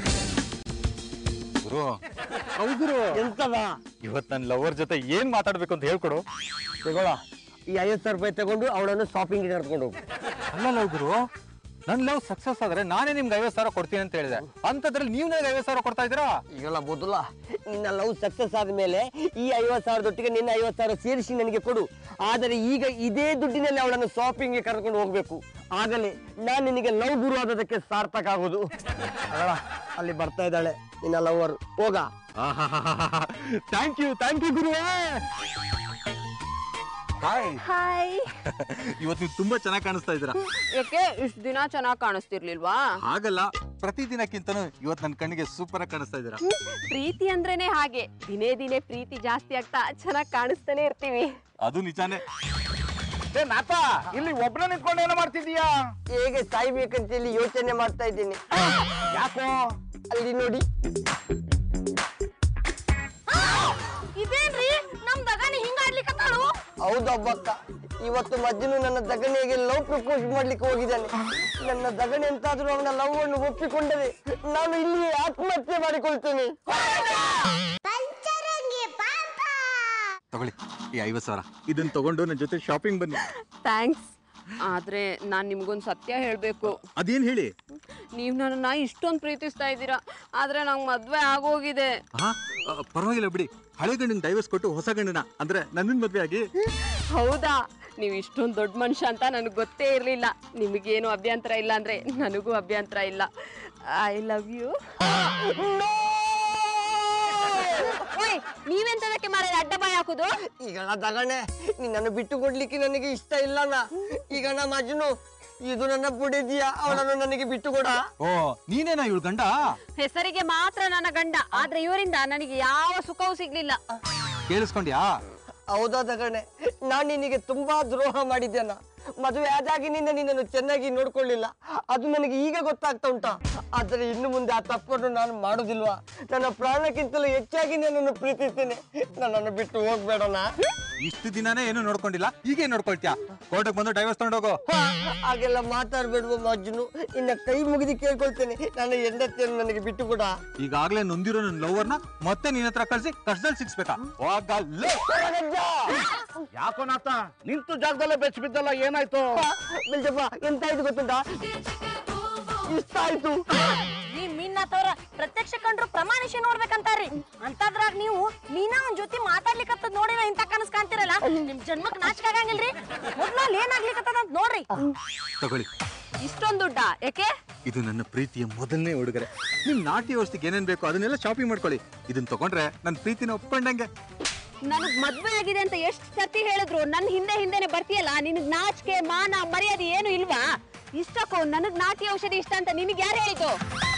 ಗುರು ಹೌದು ಎಂತದ ಇವತ್ ನನ್ ಲವರ್ ಜೊತೆ ಏನ್ ಮಾತಾಡ್ಬೇಕು ಅಂತ ಹೇಳ್ಕೊಡು ತಗೊಳ ಈ ಐವತ್ತು ಸಾವಿರ ರೂಪಾಯಿ ತಗೊಂಡು ಅವಳನ್ನು ಶಾಪಿಂಗ್ ಕರ್ಕೊಂಡು ಹೋಗು ಅಲ್ಲ ಗುರು ನನ್ ಲವ್ ಸಕ್ಸಸ್ ಆದ್ರೆ ನಾನೇ ನಿಮ್ಗೆ ಐವತ್ ಸಾವಿರ ಕೊಡ್ತೀನಿ ಅಂತ ಹೇಳಿದೆ ಅಂತದ್ರಲ್ಲಿ ನೀವ್ ನನಗೆ ಐವತ್ ಸಾವಿರ ಕೊಡ್ತಾ ಇದ್ದೀರಾ ಈಗಲ್ಲ ಬದುಲ ನಿನ್ನ ಲವ್ ಸಕ್ಸಸ್ ಆದ್ಮೇಲೆ ಈ ಐವತ್ತು ಸಾವಿರದೊಟ್ಟಿಗೆ ನಿನ್ನ ಐವತ್ತು ಸಾವಿರ ಸೇರಿಸಿ ನನಗೆ ಕೊಡು ಆದರೆ ಈಗ ಇದೇ ದುಡ್ಡಿನಲ್ಲಿ ಅವಳನ್ನು ಶಾಪಿಂಗ್ಗೆ ಕರ್ಕೊಂಡು ಹೋಗ್ಬೇಕು ಆಗಲೇ ನಾನು ನಿನಗೆ ಲವ್ ಗುರು ಆದದಕ್ಕೆ ಸಾರ್ಥಕ ಆಗೋದು ಅಗಳ ಅಲ್ಲಿ ಬರ್ತಾ ಇದ್ದಾಳೆ ನಿನ್ನ ಲವರ್ ಹೋಗ ಥ್ಯಾಂಕ್ ಯು ಥ್ಯಾಂಕ್ ಯು ಗುರು ಹಾಯ್ ಹಾಯ್ ಇವತ್ತು ನೀವು ತುಂಬಾ ಚೆನ್ನಾಗಿ ಕಾಣಿಸ್ತಾ ಇದ್ದೀರಾ ಯಾಕೆ ಇಷ್ಟು ದಿನ ಚೆನ್ನಾಗಿ ಕಾಣಿಸ್ತಿರ್ಲಿಲ್ವಾ ಹಾಗಲ್ಲ ಪ್ರತಿದಿನಕ್ಕಿಂತನೂ ಇವತ್ತು ನನ್ನ ಕಣ್ಣಿಗೆ ಸೂಪರ್ ಆಗಿ ಕಾಣಿಸ್ತಾ ಇದ್ದೀರಾ ಪ್ರೀತಿ ಅಂದ್ರೇನೆ ಹಾಗೆ ದಿನೇ ದಿನೇ ಪ್ರೀತಿ ಜಾಸ್ತಿ ಆಗ್ತಾ ಚೆನ್ನಾಗಿ ಕಾಣಿಸ್ತಾನೆ ಇರ್ತೀವಿ ಅದು ನಿಜಾನೇ ಏ ನಾಥ ಇಲ್ಲಿ ಒಬ್ನೇ ನಿಂತ್ಕೊಂಡು ಏನೋ ಮಾಡ್ತಿದೀಯಾ ಹೇಗೆ ಸಾಯ್ಬೇಕಂತ ಹೇಳಿ ಯೋಚನೆ ಮಾಡ್ತಾ ಇದ್ದೀನಿ ಯಾಕೋ ಅಲ್ಲಿ ನೋಡಿ ಇದೇನ್ರಿ ನಮ್ ದಗಾನಿ ಹಿಂಗ ಆಡ್ಲಿಕತ್ತಾಳು ಹೌದಬ್ಬಕ್ಕ ಇವತ್ತು ಮಜ್ಜನು ನನ್ನ ದಗಣಿಗೆ ಲವ್ ಪ್ರಪೋಸ್ ಮಾಡ್ಲಿಕ್ಕೆ ಹೋಗಿದ್ದಾನೆ ನನ್ನ ದಗಣಿ ಎಂತಾದ್ರೂ ಅವನ ಲವ್ ಅನ್ನು ಒಪ್ಪಿಕೊಂಡರೆ ನಾನು ಇಲ್ಲಿ ಆತ್ಮಹತ್ಯೆ ಮಾಡಿಕೊಳ್ತೇನೆ ತಗೊಳ್ಳಿ ಈ ಐವತ್ ಸಾವಿರ ಇದನ್ನ ತಗೊಂಡು ನನ್ನ ಜೊತೆ ಶಾಪಿಂಗ್ ಬನ್ನಿ ಥ್ಯಾಂಕ್ಸ್ ಆದ್ರೆ ನಾನ್ ನಿಮ್ಗೊಂದು ಸತ್ಯ ಹೇಳ್ಬೇಕು ಅದೇನ್ ಹೇಳಿ ನೀವ್ ನನ್ನನ್ನ ಇಷ್ಟೊಂದು ಪ್ರೀತಿಸ್ತಾ ಇದ್ದೀರಾ ಆದ್ರೆ ನಂಗೆ ಮದ್ವೆ ಆಗೋಗಿದೆ ಹಾ ಆ, ಪರವಾಗಿಲ್ಲ ಬಿಡಿ ಹಳೆ ಗಂಡನ್ ಡೈವರ್ಸ್ ಕೊಟ್ಟು ಹೊಸ ಗಂಡನ ಅಂದ್ರೆ ನನ್ನನ್ ಮದ್ವೆ ಆಗಿ ಹೌದಾ ನೀವು ಇಷ್ಟೊಂದು ದೊಡ್ಡ ಮನುಷ್ಯ ಅಂತ ನನಗೆ ಗೊತ್ತೇ ಇರಲಿಲ್ಲ ನಿಮಗೇನು ಅಭ್ಯಂತರ ಇಲ್ಲ ಅಂದ್ರೆ ನನಗೂ ಅಭ್ಯಂತರ ಇಲ್ಲ ಐ ಲವ್ ಯು ಓಯ್ ನೀವೆಂತದಕ್ಕೆ ಮಾರ ಅಡ್ಡ ಬಾಯ್ ಹಾಕುದು ಈಗ ನಾ ದಗಣೆ ನಿನ್ನನ್ನು ಬಿಟ್ಟು ಕೊಡ್ಲಿಕ್ಕೆ ನನಗೆ ಇಷ್ಟ ಇಲ್ಲನ ಈಗ ನಾ ಮಜ್ನು ಇದು ನನ್ನ ಬುಡಿದಿಯ ಅವಳನ್ನು ನನಗೆ ಬಿಟ್ಟು ಕೊಡ ಓ ನೀನೇನಾ ಇವಳು ಗಂಡ ಹೆಸರಿಗೆ ಮಾತ್ರ ನನ್ನ ಗಂಡ ಆದ್ರೆ ಇವರಿಂದ ನನಗೆ ಯಾವ ಸುಖವೂ ಸಿಗ್ಲಿಲ್ಲ ಕೇಳಿಸ್ಕೊಂಡ್ಯಾ ಹೌದಾ ದಗಣೆ ನಾನು ನಿನಗೆ ತುಂಬಾ ದ್ರೋಹ ಮಾಡಿದ್ದೇನ ಮದುವೆ ಆದಾಗಿನಿಂದ ನಿನ್ನನ್ನು ಚೆನ್ನಾಗಿ ನೋಡ್ಕೊಳ್ಳಿಲ್ಲ ಅದು ನನಗೆ ಈಗ ಗೊತ್ತಾಗ್ತಾ ಉಂಟಾ ಆದರೆ ಇನ್ನು ಮುಂದೆ ಆ ತಪ್ಪನ್ನು ನಾನು ಮಾಡುದಿಲ್ವಾ ನನ್ನ ಪ್ರಾಣಕ್ಕಿಂತಲೂ ಹೆಚ್ಚಾಗಿ ನನ್ನನ್ನು ಪ್ರೀತಿಸ್ತೇನೆ ನನ್ನನ್ನು ಬಿಟ್ಟು ಹೋಗ್ಬೇಡಣ ಇಷ್ಟು ದಿನಾನೇ ಏನು ನೋಡ್ಕೊಂಡಿಲ್ಲ ಈಗ ನೋಡ್ಕೊಳ್ತ್ಯಾ ಕೋರ್ಟಿಗೆ ಬಂದು ಡೈವರ್ಸ್ ತಗೊಂಡೋಗು ಹಾಗೆಲ್ಲ ಮಾತಾಡ್ಬೇಡುವ ಮಜ್ನು ಇನ್ನ ಕೈ ಮುಗಿದು ಕೇಳ್ಕೊಳ್ತೇನೆ ನನ್ನ ಹೆಂಡತಿಯನ್ನು ನನಗೆ ಬಿಟ್ಟು ಕೊಡ ಈಗಾಗ್ಲೇ ನೊಂದಿರೋ ನನ್ನ ಲವರ್ನ ಮತ್ತೆ ನಿನ್ನ ಹತ್ರ ಕಳ್ಸಿ ಕಷ್ಟದಲ್ಲಿ ಸಿಕ್ಸ್ಬೇಕಾ ಹೋಗಲ್ಲ ಯಾಕೋ ನಾಥ ನಿಂತು ಜಾಗದಲ್ಲೇ ಬೆಚ್ಚ ಬಿದ್ದಲ್ಲ ಏನಾಯ್ತು ಬಿಲ್ಜಪ್ಪ ಎಂತ ಆಯ್ತು ಗೊತ್ತುಂಟಾ ಇಷ್ಟ ಆಯ್ತು ನೀ ಮಿನ್ನ ಮೀನಾಥವ್ರ ಪ್ರತ್ಯಕ್ಷ ಕಂಡ್ರು ಪ್ರಮಾಣಿಸಿ ನೋಡ್ಬೇಕಂತಾರ್ರಿ ಅಂತದ್ರಾಗ ನೀವು ಮೀನಾ ಒಂದ್ ಜೊತೆ ಮಾತಾಡ್ಲಿಕ್ಕತ್ತದ ನೋಡಿರ ಇಂತ ಕನಸ್ ಕಾಣ್ತಿರಲ್ಲ ನಿಮ್ ಜನ್ಮಕ್ ನಾಚಿಕೆ ಆಗಂಗಿಲ್ರಿ ಮೊದ್ಲು ಅಲ್ಲಿ ಏನಾಗ್ಲಿಕ್ಕತ್ತದ ಅಂತ ನೋಡ್ರಿ ತಗೊಳ್ಳಿ ಇಷ್ಟೊಂದು ದುಡ್ಡ ಯಾಕೆ ಇದು ನನ್ನ ಪ್ರೀತಿಯ ಮೊದಲನೇ ಉಡುಗೊರೆ ನಿಮ್ ನಾಟಿ ಔಷಧಿಗೆ ಏನೇನ್ ಬೇಕೋ ಅದನ್ನೆಲ್ಲ ಶಾಪಿಂಗ್ ಮಾಡ್ಕೊಳ್ಳಿ ಇದನ್ನ ತಗೊಂಡ್ರೆ ನನ್ನ ಪ್ರೀತಿನ ಒಪ್ಕೊಂಡಂಗೆ ನನಗ್ ಮದ್ವೆ ಆಗಿದೆ ಅಂತ ಎಷ್ಟ್ ಸತಿ ಹೇಳಿದ್ರು ನನ್ ಹಿಂದೆ ಹಿಂದೆನೆ ಬರ್ತೀಯಲ್ಲ ನಿನಗ್ ನಾಚಿಕೆ ಮಾನ ಮರ್ಯಾದೆ ಏನು ಇಲ್ವಾ ಇಷ್ಟಕ್ಕೂ ನನಗ್ ನಾಟಿ ಔಷಧಿ ಇಷ್ಟ ಅಂತ ನಿನಗ್ ಯಾರು ಹೇಳಿದ್ದು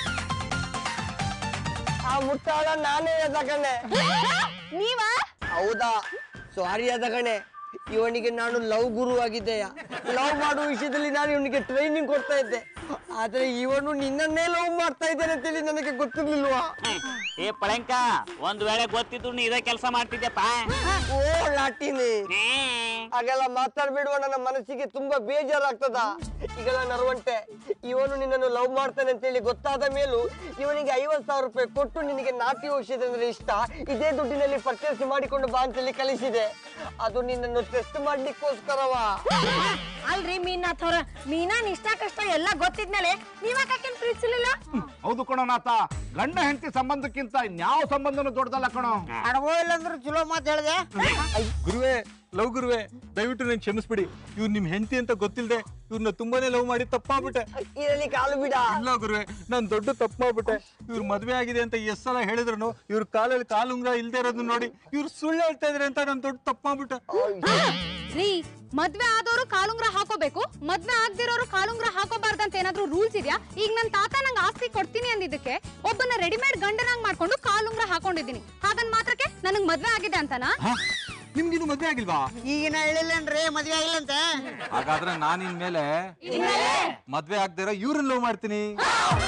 ಆ ಮುಟ್ಟಾಳ ನಾನೇ ಅದ ಕಣೆ ನೀವಾ ಹೌದಾ ಸಾರಿ ಅದ ಕಣೆ ಇವನಿಗೆ ನಾನು ಲವ್ ಗುರು ಆಗಿದ್ದೆಯ ಲವ್ ಮಾಡುವ ವಿಷಯದಲ್ಲಿ ನಾನು ಇವನಿಗೆ ಟ್ರೈನಿಂಗ್ ಕೊಡ್ತಾ ಇದ್ದೆ ಆದ್ರೆ ಇವನು ನಿನ್ನನ್ನೇ ಲವ್ ಮಾಡ್ತಾ ಇದ್ದಾನೆ ಅಂತೇಳಿ ನನಗೆ ಗೊತ್ತಿರ್ಲಿಲ್ವಾ ಏ ಪಳಂಕ ಒಂದ್ ವೇಳೆ ಗೊತ್ತಿದ್ರು ನೀ ಇದೇ ಕೆಲಸ ಮಾಡ್ತಿದ್ದೆಪ್ಪ ಓ ಲಾಟಿನಿ ಏ, ಹಾಗೆಲ್ಲ ಮಾತಾಡ್ಬೇಡುವ ನನ್ನ ಮನಸ್ಸಿಗೆ ತುಂಬಾ ಬೇಜಾರಾಗ್ತದ ಈಗ ನರವಂಟೆ ಇವನು ನಿನ್ನನ್ನು ಲವ್ ಮಾಡ್ತಾನೆ ಅಂತೇಳಿ ಗೊತ್ತಾದ ಮೇಲೂ ಇವನಿಗೆ ಐವತ್ ಸಾವಿರ ರೂಪಾಯಿ ಕೊಟ್ಟು ನಿನಗೆ ನಾಟಿ ಔಷಧಿ ಅಂದ್ರೆ ಇಷ್ಟ ಇದೇ ದುಡ್ಡಿನಲ್ಲಿ ಪರ್ಚೇಸ್ ಮಾಡಿಕೊಂಡು ಬಾ ಅಂತೇಳಿ ಕಳಿಸಿದೆ ಅದು ನಿನ್ನನ್ನು ಟೆಸ್ಟ್ ಮಾಡ್ಲಿಕ್ಕೋಸ್ಕರವಾ ಅಲ್ರಿ ಮೀನಾಥವ್ರ ಮೀನಾನ್ ಇಷ್ಟ ಕಷ್ಟ ಎಲ್ಲ ಗೊತ್ತಿದ್ಮೇಲೆ ನೀವಾಕೇನ್ ಪ್ರೀತಿಸಲಿಲ್ಲ ಹೌದು ಕಣೋ ನಾಥ ಗಂಡ ಹೆಂಡತಿ ಸಂಬಂಧಕ್ಕಿಂತ ಇನ್ಯಾವ ಸಂಬಂಧನೂ ದೊಡ್ಡದಲ್ಲ ಕಣೋ ಅಡಗೋ ಇಲ್ಲಂದ್ರೆ ಚಲೋ ಮಾತು ಹೇಳ್ದೆ ಗುರುವೇ ಲವ್ ಗುರುವೇ ದಯವಿಟ್ಟು ನನ್ ಕ್ಷಮಿಸ್ಬಿಡಿ ಇವ್ರು ನಿಮ್ ಹೆಂಡತಿ ಅಂತ ಗೊತ್ತಿಲ್ದೆ ಇವ್ರನ್ನ ತುಂಬಾನೇ ಲವ್ ಮಾಡಿ ತಪ್ಪಾಗ್ಬಿಟ್ಟೆ ಇದರಲ್ಲಿ ಕಾಲು ಬಿಡ ಇಲ್ಲ ಗುರುವೆ ನಾನ್ ದೊಡ್ಡ ತಪ್ಪು ಮಾಡ್ಬಿಟ್ಟೆ ಇವ್ರು ಮದ್ವೆ ಆಗಿದೆ ಅಂತ ಎಷ್ಟ್ ಸಲ ಹೇಳಿದ್ರು ಇವ್ರ ಕಾಲಲ್ಲಿ ಕಾಲುಂಗ್ರ ಇಲ್ದೇ ಇರೋದು ನೋಡಿ ಇವ್ರು ಸುಳ್ಳು ಹೇಳ್ತಾ ಇದ್ರೆ ಅಂತ ನಾನ್ ದೊಡ್ಡ ತಪ್ಪು ಮಾಡ್ಬಿಟ್ಟೆ ರೀ ಮದ್ವೆ ಆದವರು ಕಾಲುಂಗ್ರ ಹಾಕೋಬೇಕು ಮದ್ವೆ ಆಗ್ದಿರೋರು ಕಾಲುಂಗ್ರ ಹಾಕೋಬಾರ್ದಂತ ಏನಾದ್ರೂ ರೂಲ್ಸ್ ಇದೆಯಾ ಈಗ ನನ್ ತಾತ ನಂಗೆ ಆಸ್ತಿ ಕೊಡ್ತೀನಿ ಅಂದಿದ್ದಕ್ಕೆ ಒಬ್ಬನ ರೆಡಿಮೇಡ್ ಗಂಡನಾಗ್ ಮಾಡ್ಕೊಂಡು ಕಾಲುಂಗ್ರ ಹಾಕೊಂಡಿದ್ದೀನಿ ಹಾಗನ್ ಮಾತ್ರಕ್ಕೆ ನನಗ್ ಮದ್ವೆ ಆಗಿದೆ ಅಂತನಾ ನಿಮ್ಗಿದು ಮದ್ವೆ ಆಗಿಲ್ವಾ ಈಗಿನ ಹೇಳಿಲ್ಲೇನ್ರಿ ಮದ್ವೆ ಆಗಿಲ್ಲಂತೆ ಹಾಗಾದ್ರೆ ನಾನ್ ಇನ್ಮೇಲೆ ಮದ್ವೆ ಆಗ್ದಿರೋ ಇವ್ರನ್ನ ಲವ್ ಮಾಡ್ತೀನಿ